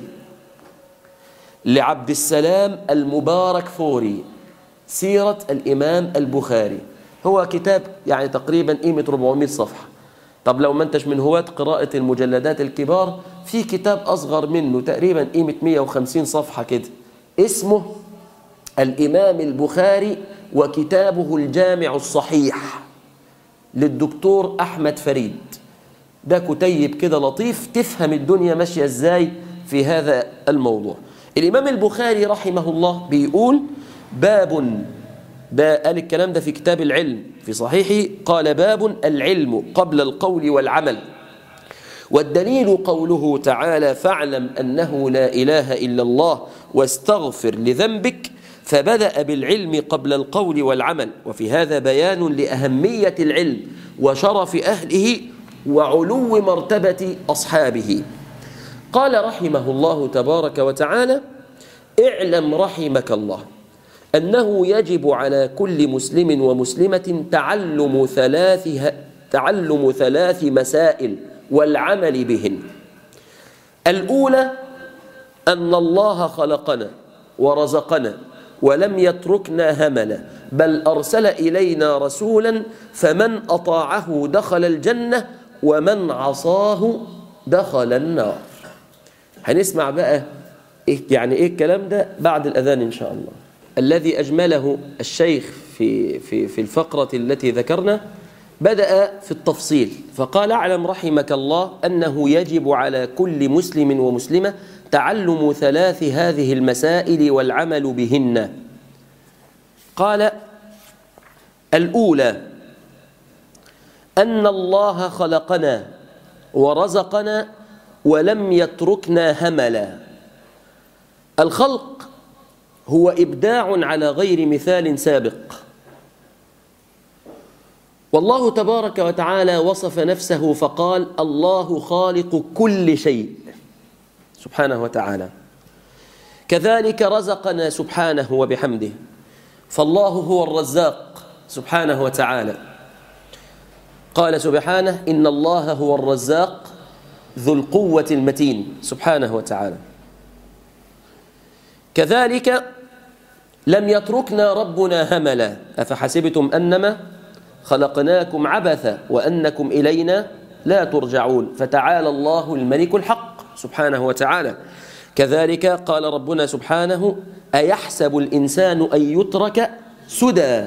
لعبد السلام المبارك فوري سيرة الإمام البخاري هو كتاب يعني تقريبا قيمة 400 صفحة طب لو ما انتش من هواة قراءة المجلدات الكبار في كتاب أصغر منه تقريبا قيمة 150 صفحة كده اسمه الإمام البخاري وكتابه الجامع الصحيح للدكتور أحمد فريد ده كتيب كده لطيف تفهم الدنيا ماشية ازاي في هذا الموضوع الإمام البخاري رحمه الله بيقول باب ده قال الكلام ده في كتاب العلم في صحيحه قال باب العلم قبل القول والعمل والدليل قوله تعالى فاعلم أنه لا إله إلا الله واستغفر لذنبك فبدأ بالعلم قبل القول والعمل وفي هذا بيان لأهمية العلم وشرف أهله وعلو مرتبة أصحابه قال رحمه الله تبارك وتعالى اعلم رحمك الله أنه يجب على كل مسلم ومسلمة تعلم ثلاث تعلم ثلاث مسائل والعمل بهن الأولى أن الله خلقنا ورزقنا ولم يتركنا هملا بل أرسل إلينا رسولا فمن أطاعه دخل الجنة ومن عصاه دخل النار هنسمع بقى إيه يعني إيه الكلام ده بعد الأذان إن شاء الله الذي أجمله الشيخ في, في, في الفقرة التي ذكرنا بدأ في التفصيل فقال اعلم رحمك الله أنه يجب على كل مسلم ومسلمة تعلم ثلاث هذه المسائل والعمل بهن قال الأولى أن الله خلقنا ورزقنا ولم يتركنا هملا الخلق هو إبداع على غير مثال سابق والله تبارك وتعالى وصف نفسه فقال الله خالق كل شيء سبحانه وتعالى كذلك رزقنا سبحانه وبحمده فالله هو الرزاق سبحانه وتعالى قال سبحانه إن الله هو الرزاق ذو القوة المتين سبحانه وتعالى كذلك لم يتركنا ربنا هملا أفحسبتم أنما خلقناكم عبثا وأنكم إلينا لا ترجعون فتعالى الله الملك الحق سبحانه وتعالى كذلك قال ربنا سبحانه أيحسب الإنسان أن يترك سدى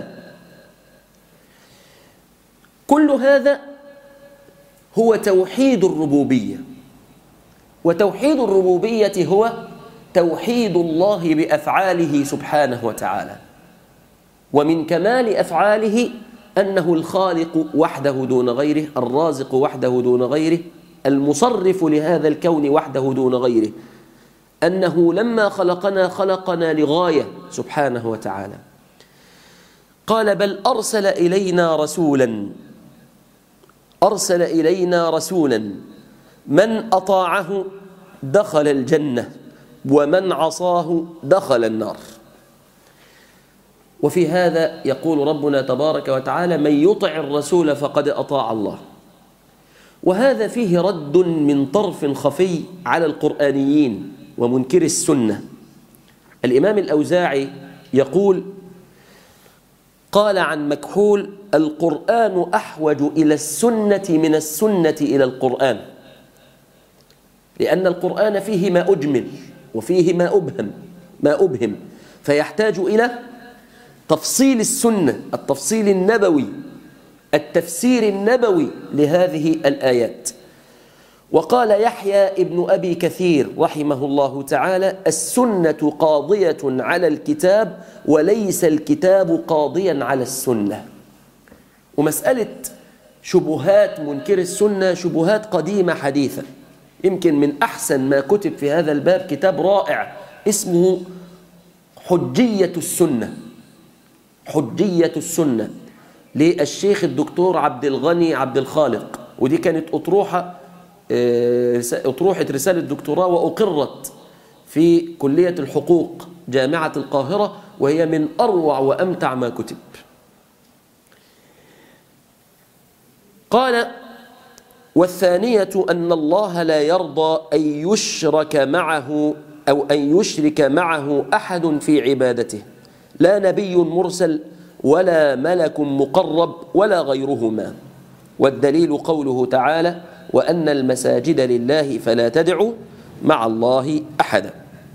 كل هذا هو توحيد الربوبية وتوحيد الربوبية هو توحيد الله بأفعاله سبحانه وتعالى ومن كمال أفعاله أنه الخالق وحده دون غيره الرازق وحده دون غيره المصرف لهذا الكون وحده دون غيره أنه لما خلقنا خلقنا لغاية سبحانه وتعالى قال بل أرسل إلينا رسولا أرسل إلينا رسولا من أطاعه دخل الجنة ومن عصاه دخل النار وفي هذا يقول ربنا تبارك وتعالى من يطع الرسول فقد أطاع الله وهذا فيه رد من طرف خفي على القرآنيين ومنكر السنة الإمام الأوزاعي يقول قال عن مكحول القرآن أحوج إلى السنة من السنة إلى القرآن لأن القرآن فيه ما أجمل وفيه ما أبهم ما أبهم فيحتاج إلى تفصيل السنة التفصيل النبوي التفسير النبوي لهذه الآيات وقال يحيى ابن أبي كثير رحمه الله تعالى السنة قاضية على الكتاب وليس الكتاب قاضيا على السنة ومسألة شبهات منكر السنة شبهات قديمة حديثة يمكن من أحسن ما كتب في هذا الباب كتاب رائع اسمه حجية السنة حجية السنة للشيخ الدكتور عبد الغني عبد الخالق ودي كانت أطروحة أطروحة رسالة دكتوراه وأقرت في كلية الحقوق جامعة القاهرة وهي من أروع وأمتع ما كتب قال والثانية أن الله لا يرضى أن يشرك معه أو أن يشرك معه أحد في عبادته لا نبي مرسل ولا ملك مقرب ولا غيرهما والدليل قوله تعالى وأن المساجد لله فلا تدعوا مع الله أحدا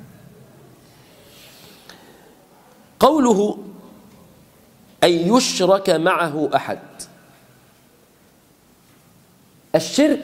قوله أن يشرك معه أحد الشرك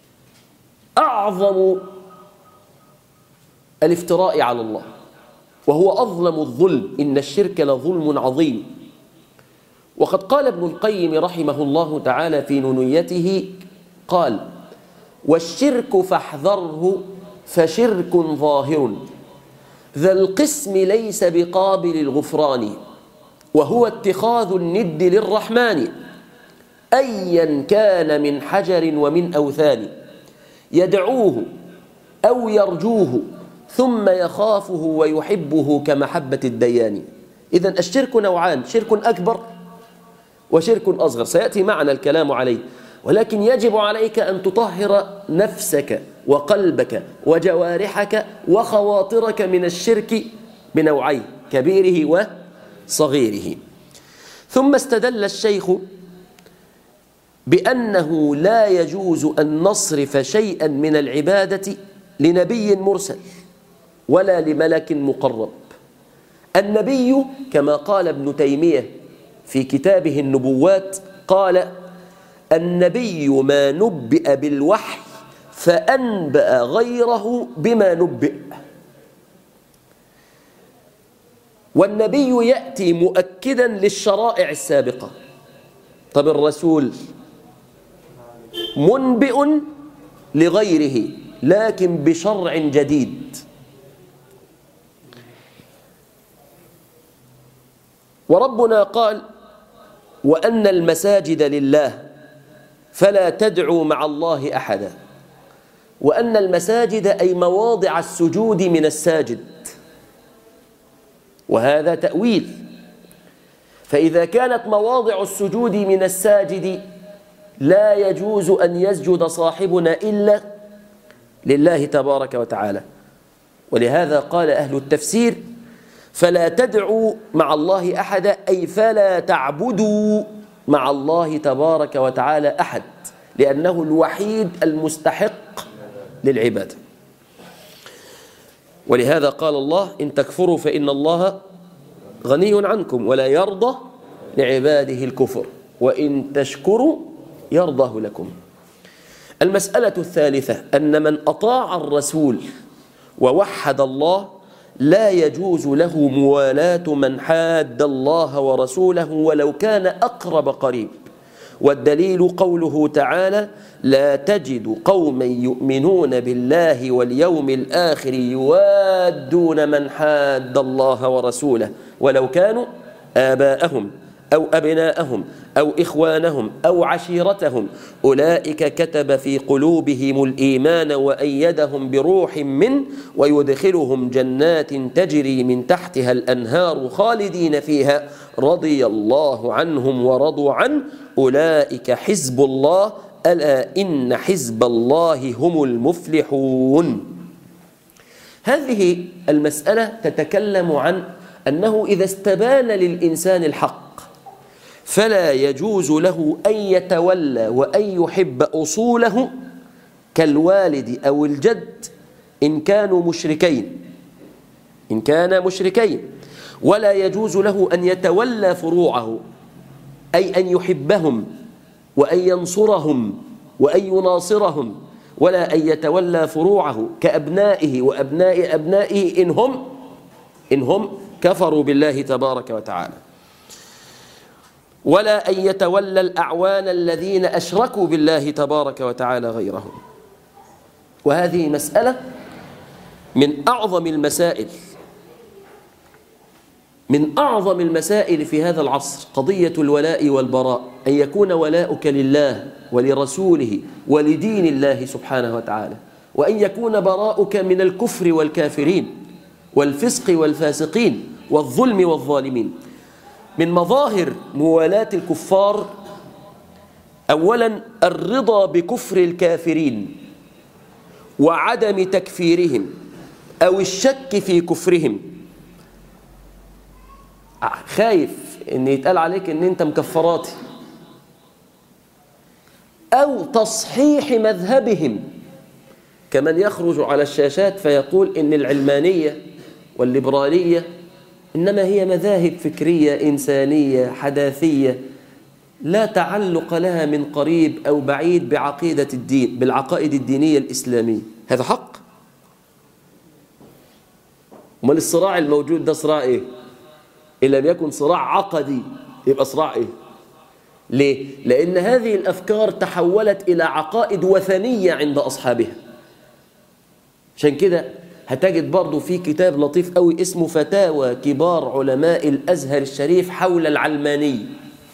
أعظم الافتراء على الله وهو أظلم الظلم إن الشرك لظلم عظيم وقد قال ابن القيم رحمه الله تعالى في نونيته قال والشرك فاحذره فشرك ظاهر ذا القسم ليس بقابل الغفران وهو اتخاذ الند للرحمن أيا كان من حجر ومن أوثان يدعوه أو يرجوه ثم يخافه ويحبه كمحبة الديان إذا الشرك نوعان شرك أكبر وشرك أصغر سيأتي معنا الكلام عليه ولكن يجب عليك أن تطهر نفسك وقلبك وجوارحك وخواطرك من الشرك بنوعيه كبيره وصغيره ثم استدل الشيخ بأنه لا يجوز أن نصرف شيئا من العبادة لنبي مرسل ولا لملك مقرب النبي كما قال ابن تيمية في كتابه النبوات قال النبي ما نبئ بالوحي فأنبأ غيره بما نبئ والنبي يأتي مؤكدا للشرائع السابقة طب الرسول منبئ لغيره لكن بشرع جديد وربنا قال وأن المساجد لله فلا تدعوا مع الله أحدا وأن المساجد أي مواضع السجود من الساجد وهذا تأويل فإذا كانت مواضع السجود من الساجد لا يجوز أن يسجد صاحبنا إلا لله تبارك وتعالى ولهذا قال أهل التفسير فلا تدعوا مع الله أحدا أي فلا تعبدوا مع الله تبارك وتعالى أحد لأنه الوحيد المستحق للعبادة ولهذا قال الله إن تكفروا فإن الله غني عنكم ولا يرضى لعباده الكفر وإن تشكروا يرضه لكم المسألة الثالثة أن من أطاع الرسول ووحد الله لا يجوز له موالاة من حاد الله ورسوله ولو كان أقرب قريب والدليل قوله تعالى لا تجد قوما يؤمنون بالله واليوم الآخر يوادون من حاد الله ورسوله ولو كانوا آباءهم أو أبناءهم أو إخوانهم أو عشيرتهم أولئك كتب في قلوبهم الإيمان وأيدهم بروح من ويدخلهم جنات تجري من تحتها الأنهار خالدين فيها رضي الله عنهم ورضوا عنه أولئك حزب الله ألا إن حزب الله هم المفلحون هذه المسألة تتكلم عن أنه إذا استبان للإنسان الحق فلا يجوز له أن يتولى وأن يحب أصوله كالوالد أو الجد إن كانوا مشركين إن كان مشركين ولا يجوز له أن يتولى فروعه أي أن يحبهم وأن ينصرهم وأن يناصرهم ولا أن يتولى فروعه كأبنائه وأبناء أبنائه إن هم إن هم كفروا بالله تبارك وتعالى ولا أن يتولى الأعوان الذين أشركوا بالله تبارك وتعالى غيرهم وهذه مسألة من أعظم المسائل من أعظم المسائل في هذا العصر قضية الولاء والبراء أن يكون ولاؤك لله ولرسوله ولدين الله سبحانه وتعالى وأن يكون براؤك من الكفر والكافرين والفسق والفاسقين والظلم والظالمين من مظاهر موالاة الكفار أولا الرضا بكفر الكافرين وعدم تكفيرهم أو الشك في كفرهم خايف ان يتقال عليك ان انت مكفراتي او تصحيح مذهبهم كمن يخرج على الشاشات فيقول ان العلمانيه والليبراليه انما هي مذاهب فكريه انسانيه حداثيه لا تعلق لها من قريب او بعيد بعقيده الدين بالعقائد الدينيه الاسلاميه هذا حق امال الصراع الموجود ده صراع ايه ان لم يكن صراع عقدي يبقى صراع ايه ليه لان هذه الافكار تحولت الى عقائد وثنيه عند اصحابها عشان كده هتجد برضو في كتاب لطيف قوي اسمه فتاوى كبار علماء الازهر الشريف حول العلمانيه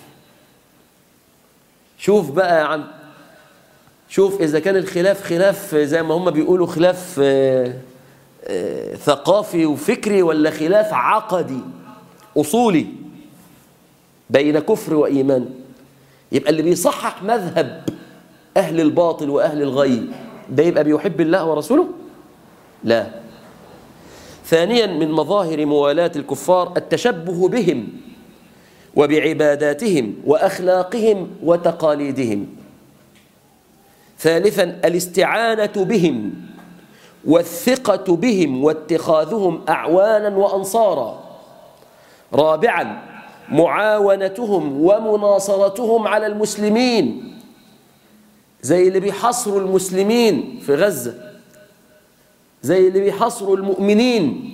شوف بقى يا عم شوف اذا كان الخلاف خلاف زي ما هم بيقولوا خلاف آه، آه، ثقافي وفكري ولا خلاف عقدي اصولي بين كفر وايمان يبقى اللي بيصحح مذهب اهل الباطل واهل الغي ده يبقى بيحب الله ورسوله لا ثانيا من مظاهر موالاه الكفار التشبه بهم وبعباداتهم واخلاقهم وتقاليدهم ثالثا الاستعانه بهم والثقه بهم واتخاذهم اعوانا وانصارا رابعا معاونتهم ومناصرتهم على المسلمين زي اللي بيحصروا المسلمين في غزه زي اللي بيحصروا المؤمنين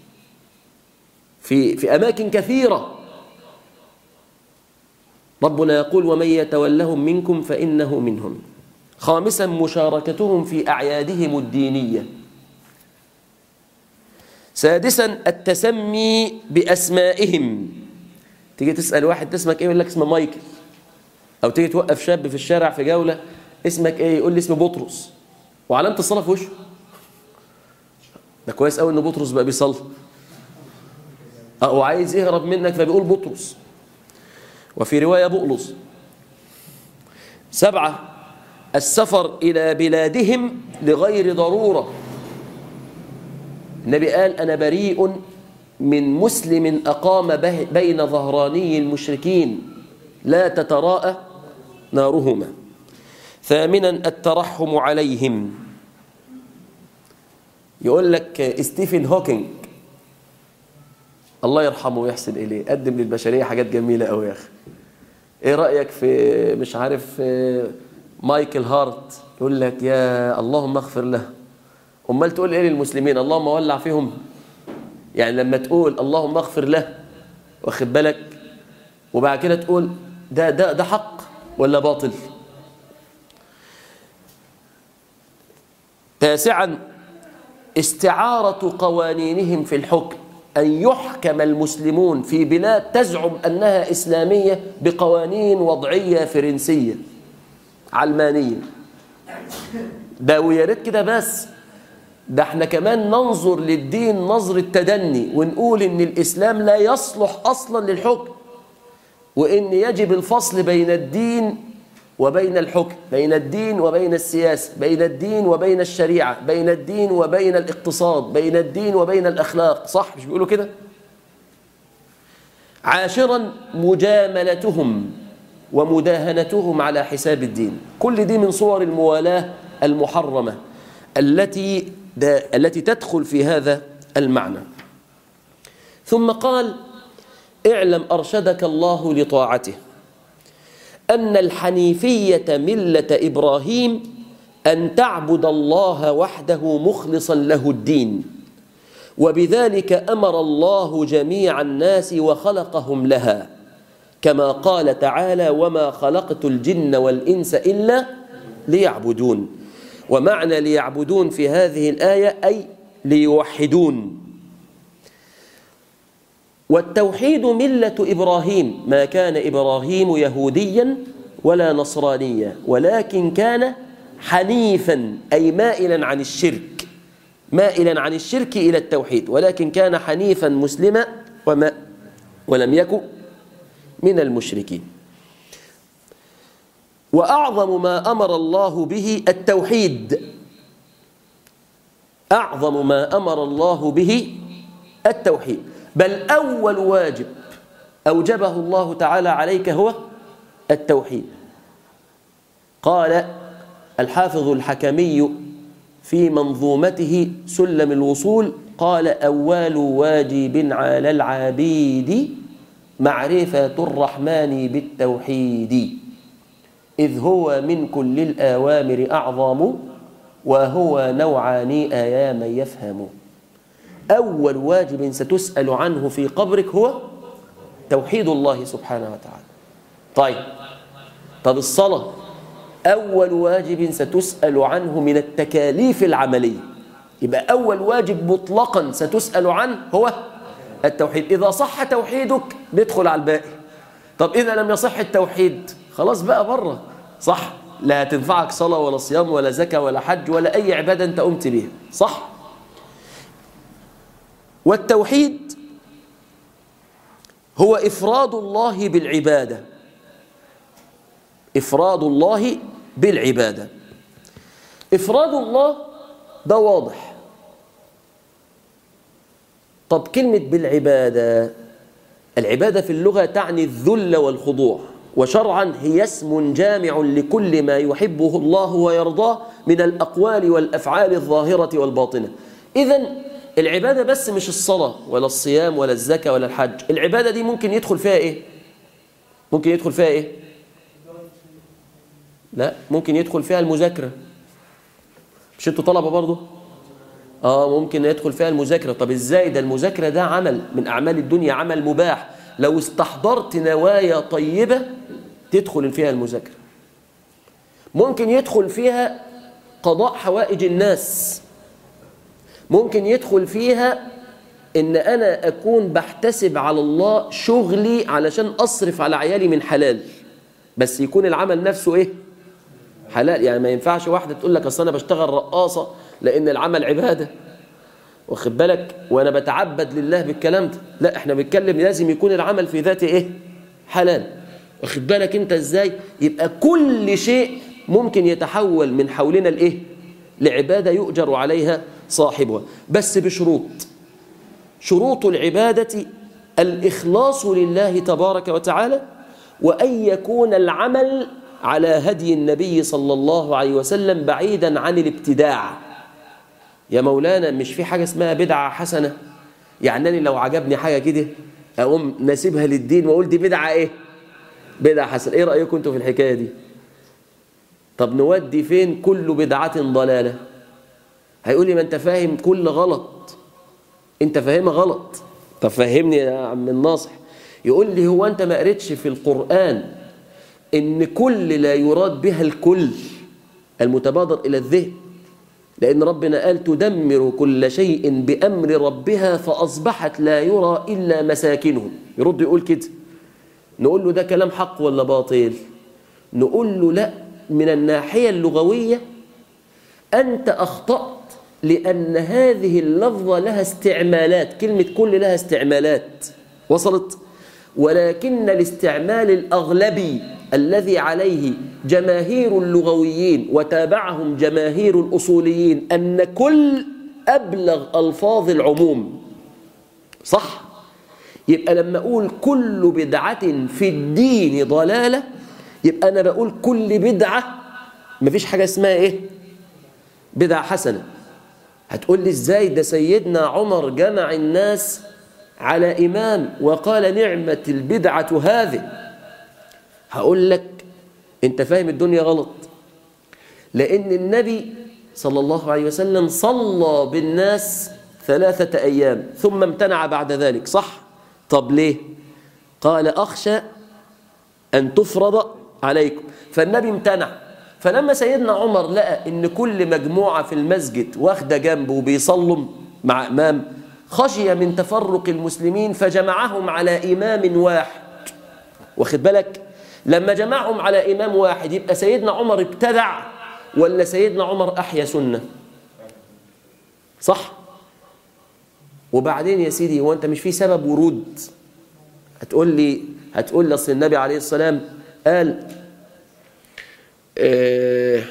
في في اماكن كثيره ربنا يقول ومن يتولهم منكم فانه منهم خامسا مشاركتهم في اعيادهم الدينيه سادسا التسمي باسمائهم تيجي تسال واحد اسمك ايه يقول لك اسمه مايكل او تيجي توقف شاب في الشارع في جوله اسمك ايه يقول لي اسمي بطرس وعلامه الصلاه في وشه ده كويس قوي ان بطرس بقى بيصلي او عايز يهرب منك فبيقول بطرس وفي روايه بؤلص سبعه السفر الى بلادهم لغير ضروره النبي قال انا بريء من مسلم اقام به- بين ظهراني المشركين لا تتراءى نارهما ثامنا الترحم عليهم يقول لك ستيفن هوكينج الله يرحمه ويحسن اليه قدم للبشريه حاجات جميله قوي يا اخي ايه رايك في مش عارف آه، مايكل هارت يقول لك يا اللهم اغفر له امال تقول ايه للمسلمين اللهم ولع فيهم يعني لما تقول اللهم اغفر له واخد بالك وبعد كده تقول ده ده ده حق ولا باطل تاسعا استعارة قوانينهم في الحكم أن يحكم المسلمون في بلاد تزعم أنها إسلامية بقوانين وضعية فرنسية علمانية ده ويا ريت كده بس ده احنا كمان ننظر للدين نظر التدني ونقول ان الاسلام لا يصلح اصلا للحكم وان يجب الفصل بين الدين وبين الحكم بين الدين وبين السياسه بين الدين وبين الشريعه بين الدين وبين الاقتصاد بين الدين وبين الاخلاق صح مش بيقولوا كده عاشرا مجاملتهم ومداهنتهم على حساب الدين كل دي من صور الموالاه المحرمه التي التي تدخل في هذا المعنى ثم قال اعلم ارشدك الله لطاعته ان الحنيفيه مله ابراهيم ان تعبد الله وحده مخلصا له الدين وبذلك امر الله جميع الناس وخلقهم لها كما قال تعالى وما خلقت الجن والانس الا ليعبدون ومعنى ليعبدون في هذه الايه اي ليوحدون والتوحيد مله ابراهيم ما كان ابراهيم يهوديا ولا نصرانيا ولكن كان حنيفا اي مائلا عن الشرك مائلا عن الشرك الى التوحيد ولكن كان حنيفا مسلما وما ولم يكن من المشركين واعظم ما امر الله به التوحيد اعظم ما امر الله به التوحيد بل اول واجب اوجبه الله تعالى عليك هو التوحيد قال الحافظ الحكمي في منظومته سلم الوصول قال اول واجب على العبيد معرفه الرحمن بالتوحيد إذ هو من كل الآوامر أعظم وهو نوعان آيا من يفهم أول واجب ستسأل عنه في قبرك هو توحيد الله سبحانه وتعالى طيب طب الصلاة أول واجب ستسأل عنه من التكاليف العملية يبقى أول واجب مطلقا ستسأل عنه هو التوحيد إذا صح توحيدك ندخل على الباقي طب إذا لم يصح التوحيد خلاص بقى بره صح لا تنفعك صلاة ولا صيام ولا زكاة ولا حج ولا أي عبادة أنت قمت بها صح والتوحيد هو إفراد الله بالعبادة إفراد الله بالعبادة إفراد الله ده واضح طب كلمة بالعبادة العبادة في اللغة تعني الذل والخضوع وشرعا هي اسم جامع لكل ما يحبه الله ويرضاه من الأقوال والأفعال الظاهرة والباطنة إذا العبادة بس مش الصلاة ولا الصيام ولا الزكاة ولا الحج العبادة دي ممكن يدخل فيها إيه ممكن يدخل فيها إيه لا ممكن يدخل فيها المذاكرة مش انتوا طلبة برضه اه ممكن يدخل فيها المذاكرة طب ازاي ده المذاكرة ده عمل من أعمال الدنيا عمل مباح لو استحضرت نوايا طيبة تدخل فيها المذاكرة ممكن يدخل فيها قضاء حوائج الناس ممكن يدخل فيها ان انا اكون بحتسب على الله شغلي علشان اصرف على عيالي من حلال بس يكون العمل نفسه ايه حلال يعني ما ينفعش واحده تقول لك اصل انا بشتغل رقاصه لان العمل عباده واخد بالك وانا بتعبد لله بالكلام ده لا احنا بنتكلم لازم يكون العمل في ذاته ايه حلال واخد بالك انت ازاي يبقى كل شيء ممكن يتحول من حولنا لايه لعباده يؤجر عليها صاحبها بس بشروط شروط العباده الاخلاص لله تبارك وتعالى وان يكون العمل على هدي النبي صلى الله عليه وسلم بعيدا عن الابتداع يا مولانا مش في حاجة اسمها بدعة حسنة يعني أنا لو عجبني حاجة كده أقوم ناسبها للدين وأقول دي بدعة إيه بدعة حسنة إيه رأيكم أنتوا في الحكاية دي طب نودي فين كل بدعة ضلالة هيقول لي ما أنت فاهم كل غلط أنت فاهمها غلط طب فهمني يا عم الناصح يقول لي هو أنت ما قريتش في القرآن إن كل لا يراد بها الكل المتبادر إلى الذهن لأن ربنا قال تدمر كل شيء بأمر ربها فأصبحت لا يرى إلا مساكنهم يرد يقول كده نقول له ده كلام حق ولا باطل نقول له لا من الناحية اللغوية أنت أخطأت لأن هذه اللفظة لها استعمالات كلمة كل لها استعمالات وصلت ولكن الاستعمال الأغلبي الذي عليه جماهير اللغويين وتابعهم جماهير الأصوليين أن كل أبلغ ألفاظ العموم صح؟ يبقى لما أقول كل بدعة في الدين ضلالة يبقى أنا بقول كل بدعة مفيش حاجة اسمها إيه؟ بدعة حسنة هتقول لي إزاي ده سيدنا عمر جمع الناس على إمام وقال نعمة البدعة هذه هقول لك انت فاهم الدنيا غلط لأن النبي صلى الله عليه وسلم صلى بالناس ثلاثة أيام ثم امتنع بعد ذلك صح؟ طب ليه؟ قال أخشى أن تفرض عليكم فالنبي امتنع فلما سيدنا عمر لقى ان كل مجموعة في المسجد واخدة جنبه وبيصلوا مع إمام خشي من تفرق المسلمين فجمعهم على إمام واحد واخد بالك لما جمعهم على إمام واحد يبقى سيدنا عمر ابتدع ولا سيدنا عمر أحيا سنة صح وبعدين يا سيدي هو أنت مش في سبب ورود هتقول لي هتقول لي أصل النبي عليه السلام قال آه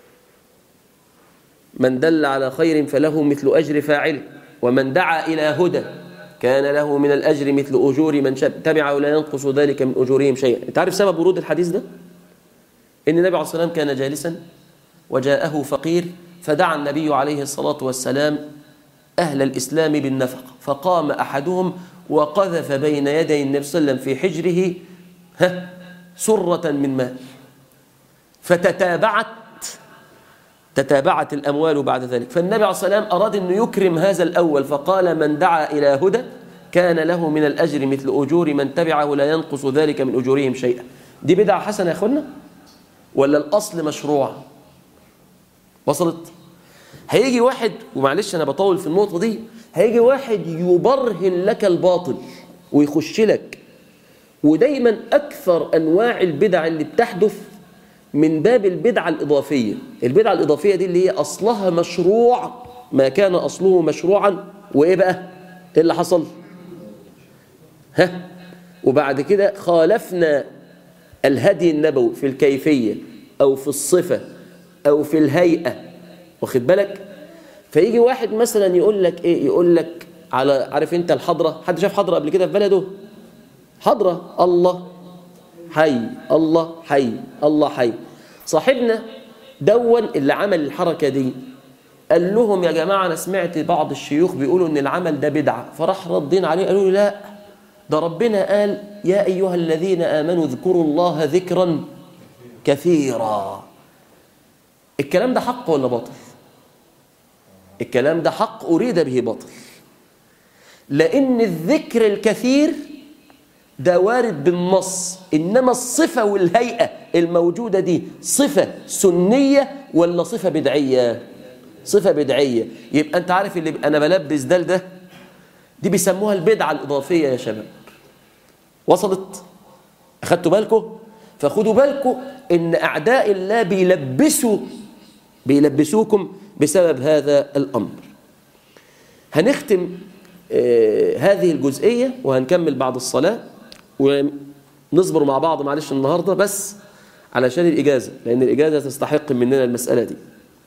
من دل على خير فله مثل أجر فاعله ومن دعا إلى هدى كان له من الأجر مثل أجور من تبع ولا ينقص ذلك من أجورهم شيئا أنت عارف سبب ورود الحديث ده؟ إن النبي عليه الصلاة والسلام كان جالسا وجاءه فقير فدعا النبي عليه الصلاة والسلام أهل الإسلام بالنفق فقام أحدهم وقذف بين يدي النبي صلى الله عليه وسلم في حجره ها سرة من ماء فتتابعت تتابعت الأموال بعد ذلك فالنبي عليه الصلاة والسلام أراد أن يكرم هذا الأول فقال من دعا إلى هدى كان له من الأجر مثل أجور من تبعه لا ينقص ذلك من أجورهم شيئا دي بدعة حسنة يا أخوانا ولا الأصل مشروع وصلت هيجي واحد ومعلش أنا بطول في النقطة دي هيجي واحد يبرهن لك الباطل ويخش لك ودايما أكثر أنواع البدع اللي بتحدث من باب البدعة الإضافية البدعة الإضافية دي اللي هي أصلها مشروع ما كان أصله مشروعا وإيه بقى إيه اللي حصل ها وبعد كده خالفنا الهدي النبوي في الكيفية أو في الصفة أو في الهيئة واخد بالك فيجي واحد مثلا يقول لك إيه يقول لك على عارف أنت الحضرة حد شاف حضرة قبل كده في بلده حضرة الله حي الله حي الله حي صاحبنا دون اللي عمل الحركة دي قال لهم يا جماعة أنا سمعت بعض الشيوخ بيقولوا إن العمل ده بدعة فراح ردين عليه قالوا له لا ده ربنا قال يا أيها الذين آمنوا اذكروا الله ذكرا كثيرا الكلام ده حق ولا باطل الكلام ده حق أريد به باطل لأن الذكر الكثير ده وارد بالنص إنما الصفة والهيئة الموجودة دي صفة سنية ولا صفة بدعية صفة بدعية يبقى أنت عارف اللي أنا بلبس ده لده دي بيسموها البدعة الإضافية يا شباب وصلت أخدتوا بالكم فخدوا بالكم إن أعداء الله بيلبسوا بيلبسوكم بسبب هذا الأمر هنختم آه هذه الجزئية وهنكمل بعد الصلاة ونصبر مع بعض معلش النهاردة بس علشان الإجازة لأن الإجازة تستحق مننا المسألة دي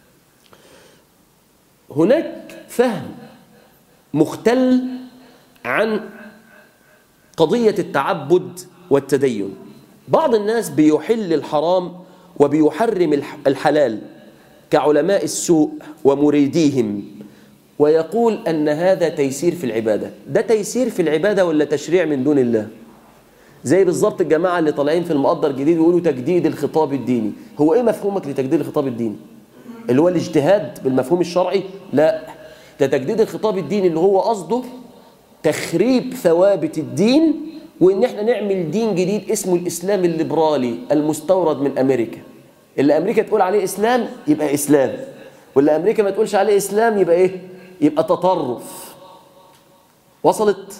هناك فهم مختل عن قضية التعبد والتدين بعض الناس بيحل الحرام وبيحرم الحلال كعلماء السوء ومريديهم ويقول أن هذا تيسير في العبادة ده تيسير في العبادة ولا تشريع من دون الله زي بالظبط الجماعة اللي طالعين في المقدر الجديد ويقولوا تجديد الخطاب الديني هو ايه مفهومك لتجديد الخطاب الديني اللي هو الاجتهاد بالمفهوم الشرعي لا ده تجديد الخطاب الديني اللي هو قصده تخريب ثوابت الدين وان احنا نعمل دين جديد اسمه الاسلام الليبرالي المستورد من امريكا اللي امريكا تقول عليه اسلام يبقى اسلام واللي امريكا ما تقولش عليه اسلام يبقى ايه يبقى تطرف وصلت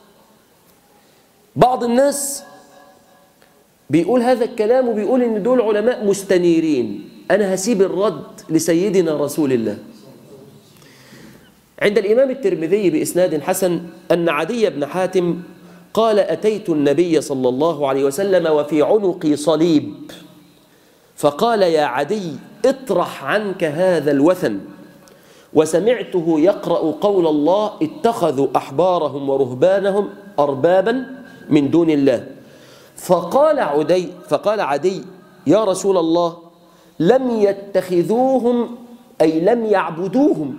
بعض الناس بيقول هذا الكلام وبيقول ان دول علماء مستنيرين انا هسيب الرد لسيدنا رسول الله عند الامام الترمذي باسناد حسن ان عدي بن حاتم قال اتيت النبي صلى الله عليه وسلم وفي عنقي صليب فقال يا عدي اطرح عنك هذا الوثن وسمعته يقرا قول الله اتخذوا احبارهم ورهبانهم اربابا من دون الله فقال عدي فقال عدي يا رسول الله لم يتخذوهم أي لم يعبدوهم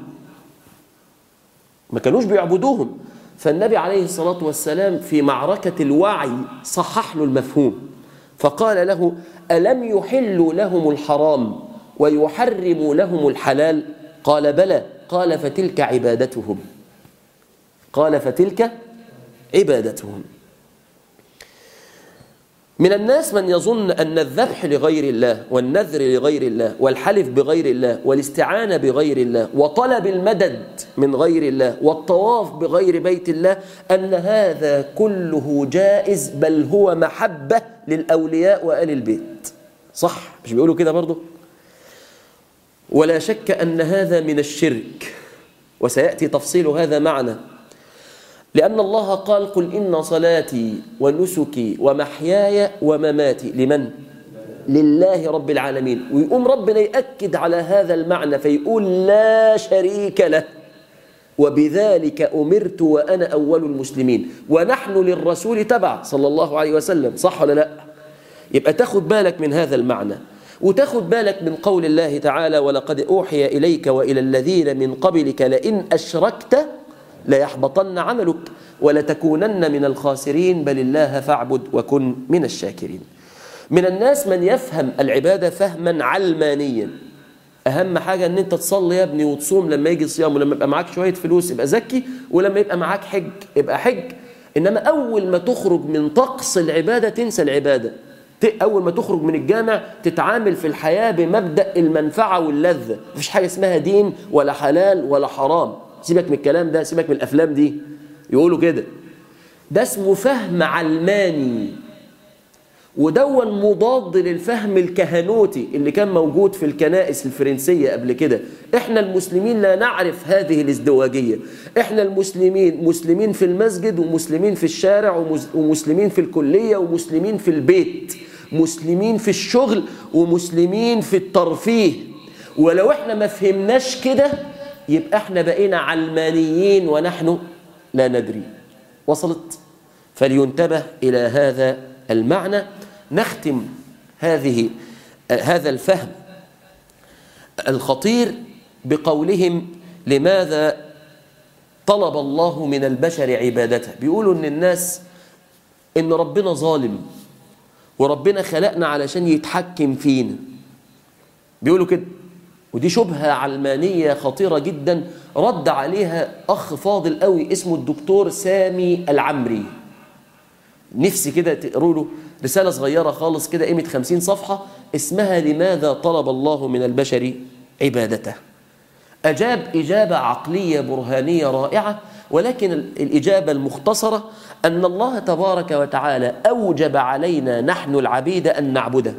ما كانوش بيعبدوهم فالنبي عليه الصلاة والسلام في معركة الوعي صحح له المفهوم فقال له ألم يحلوا لهم الحرام ويحرموا لهم الحلال قال بلى قال فتلك عبادتهم قال فتلك عبادتهم من الناس من يظن أن الذبح لغير الله والنذر لغير الله والحلف بغير الله والاستعانة بغير الله وطلب المدد من غير الله والطواف بغير بيت الله أن هذا كله جائز بل هو محبة للأولياء وآل البيت صح مش بيقولوا كده برضه ولا شك أن هذا من الشرك وسيأتي تفصيل هذا معنا لأن الله قال قل إن صلاتي ونسكي ومحياي ومماتي لمن؟ لله رب العالمين ويقوم ربنا يأكد على هذا المعنى فيقول لا شريك له وبذلك أمرت وأنا أول المسلمين ونحن للرسول تبع صلى الله عليه وسلم صح ولا لا؟ يبقى تاخد بالك من هذا المعنى وتاخد بالك من قول الله تعالى ولقد أوحي إليك وإلى الذين من قبلك لئن أشركت ليحبطن عملك ولتكونن من الخاسرين بل الله فاعبد وكن من الشاكرين من الناس من يفهم العبادة فهما علمانيا اهم حاجه ان انت تصلي يا ابني وتصوم لما يجي الصيام ولما يبقى معاك شويه فلوس يبقى زكي ولما يبقى معاك حج يبقى حج انما اول ما تخرج من طقس العباده تنسى العباده ت- اول ما تخرج من الجامع تتعامل في الحياه بمبدا المنفعه واللذه مفيش حاجه اسمها دين ولا حلال ولا حرام سيبك من الكلام ده سيبك من الافلام دي يقولوا كده ده اسمه فهم علماني ودون مضاد للفهم الكهنوتي اللي كان موجود في الكنائس الفرنسية قبل كده احنا المسلمين لا نعرف هذه الازدواجية احنا المسلمين مسلمين في المسجد ومسلمين في الشارع ومس- ومسلمين في الكلية ومسلمين في البيت مسلمين في الشغل ومسلمين في الترفيه ولو احنا ما فهمناش كده يبقى احنا بقينا علمانيين ونحن لا ندري وصلت فلينتبه إلى هذا المعنى نختم هذه هذا الفهم الخطير بقولهم لماذا طلب الله من البشر عبادته بيقولوا ان الناس ان ربنا ظالم وربنا خلقنا علشان يتحكم فينا بيقولوا كده ودي شبهة علمانية خطيرة جدا رد عليها أخ فاضل قوي اسمه الدكتور سامي العمري نفسي كده تقروا له رسالة صغيرة خالص كده قيمة خمسين صفحة اسمها لماذا طلب الله من البشر عبادته أجاب إجابة عقلية برهانية رائعة ولكن الإجابة المختصرة أن الله تبارك وتعالى أوجب علينا نحن العبيد أن نعبده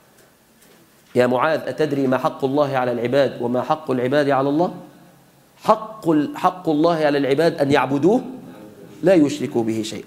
يا معاذ أتدري ما حق الله على العباد وما حق العباد على الله حق, حق الله على العباد أن يعبدوه لا يشركوا به شيئا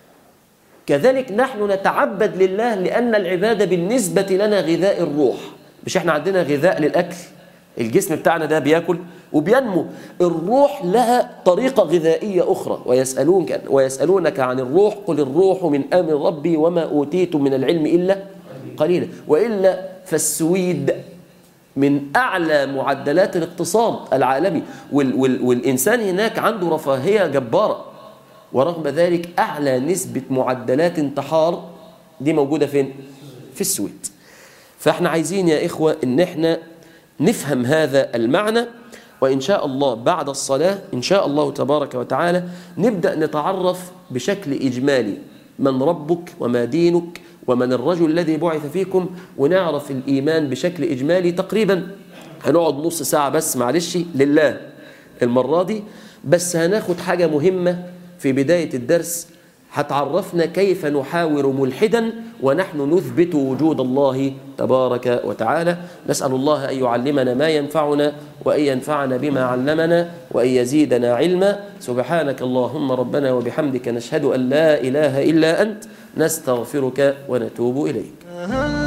كذلك نحن نتعبد لله لأن العبادة بالنسبة لنا غذاء الروح مش احنا عندنا غذاء للأكل الجسم بتاعنا ده بياكل وبينمو الروح لها طريقة غذائية أخرى ويسألونك, ويسألونك عن الروح قل الروح من أمر ربي وما أوتيتم من العلم إلا قليلا وإلا فالسويد من أعلى معدلات الاقتصاد العالمي وال وال والإنسان هناك عنده رفاهية جبارة ورغم ذلك أعلى نسبة معدلات انتحار دي موجودة فين؟ في السويد فاحنا عايزين يا إخوة إن احنا نفهم هذا المعنى وإن شاء الله بعد الصلاة إن شاء الله تبارك وتعالى نبدأ نتعرف بشكل إجمالي من ربك وما دينك ومن الرجل الذي بعث فيكم ونعرف الإيمان بشكل إجمالي تقريبا هنقعد نص ساعة بس معلش لله المرة دي بس هناخد حاجة مهمة في بداية الدرس هتعرفنا كيف نحاور ملحدا ونحن نثبت وجود الله تبارك وتعالى نسأل الله أن يعلمنا ما ينفعنا وأن ينفعنا بما علمنا وأن يزيدنا علما سبحانك اللهم ربنا وبحمدك نشهد أن لا إله إلا أنت نستغفرك ونتوب إليك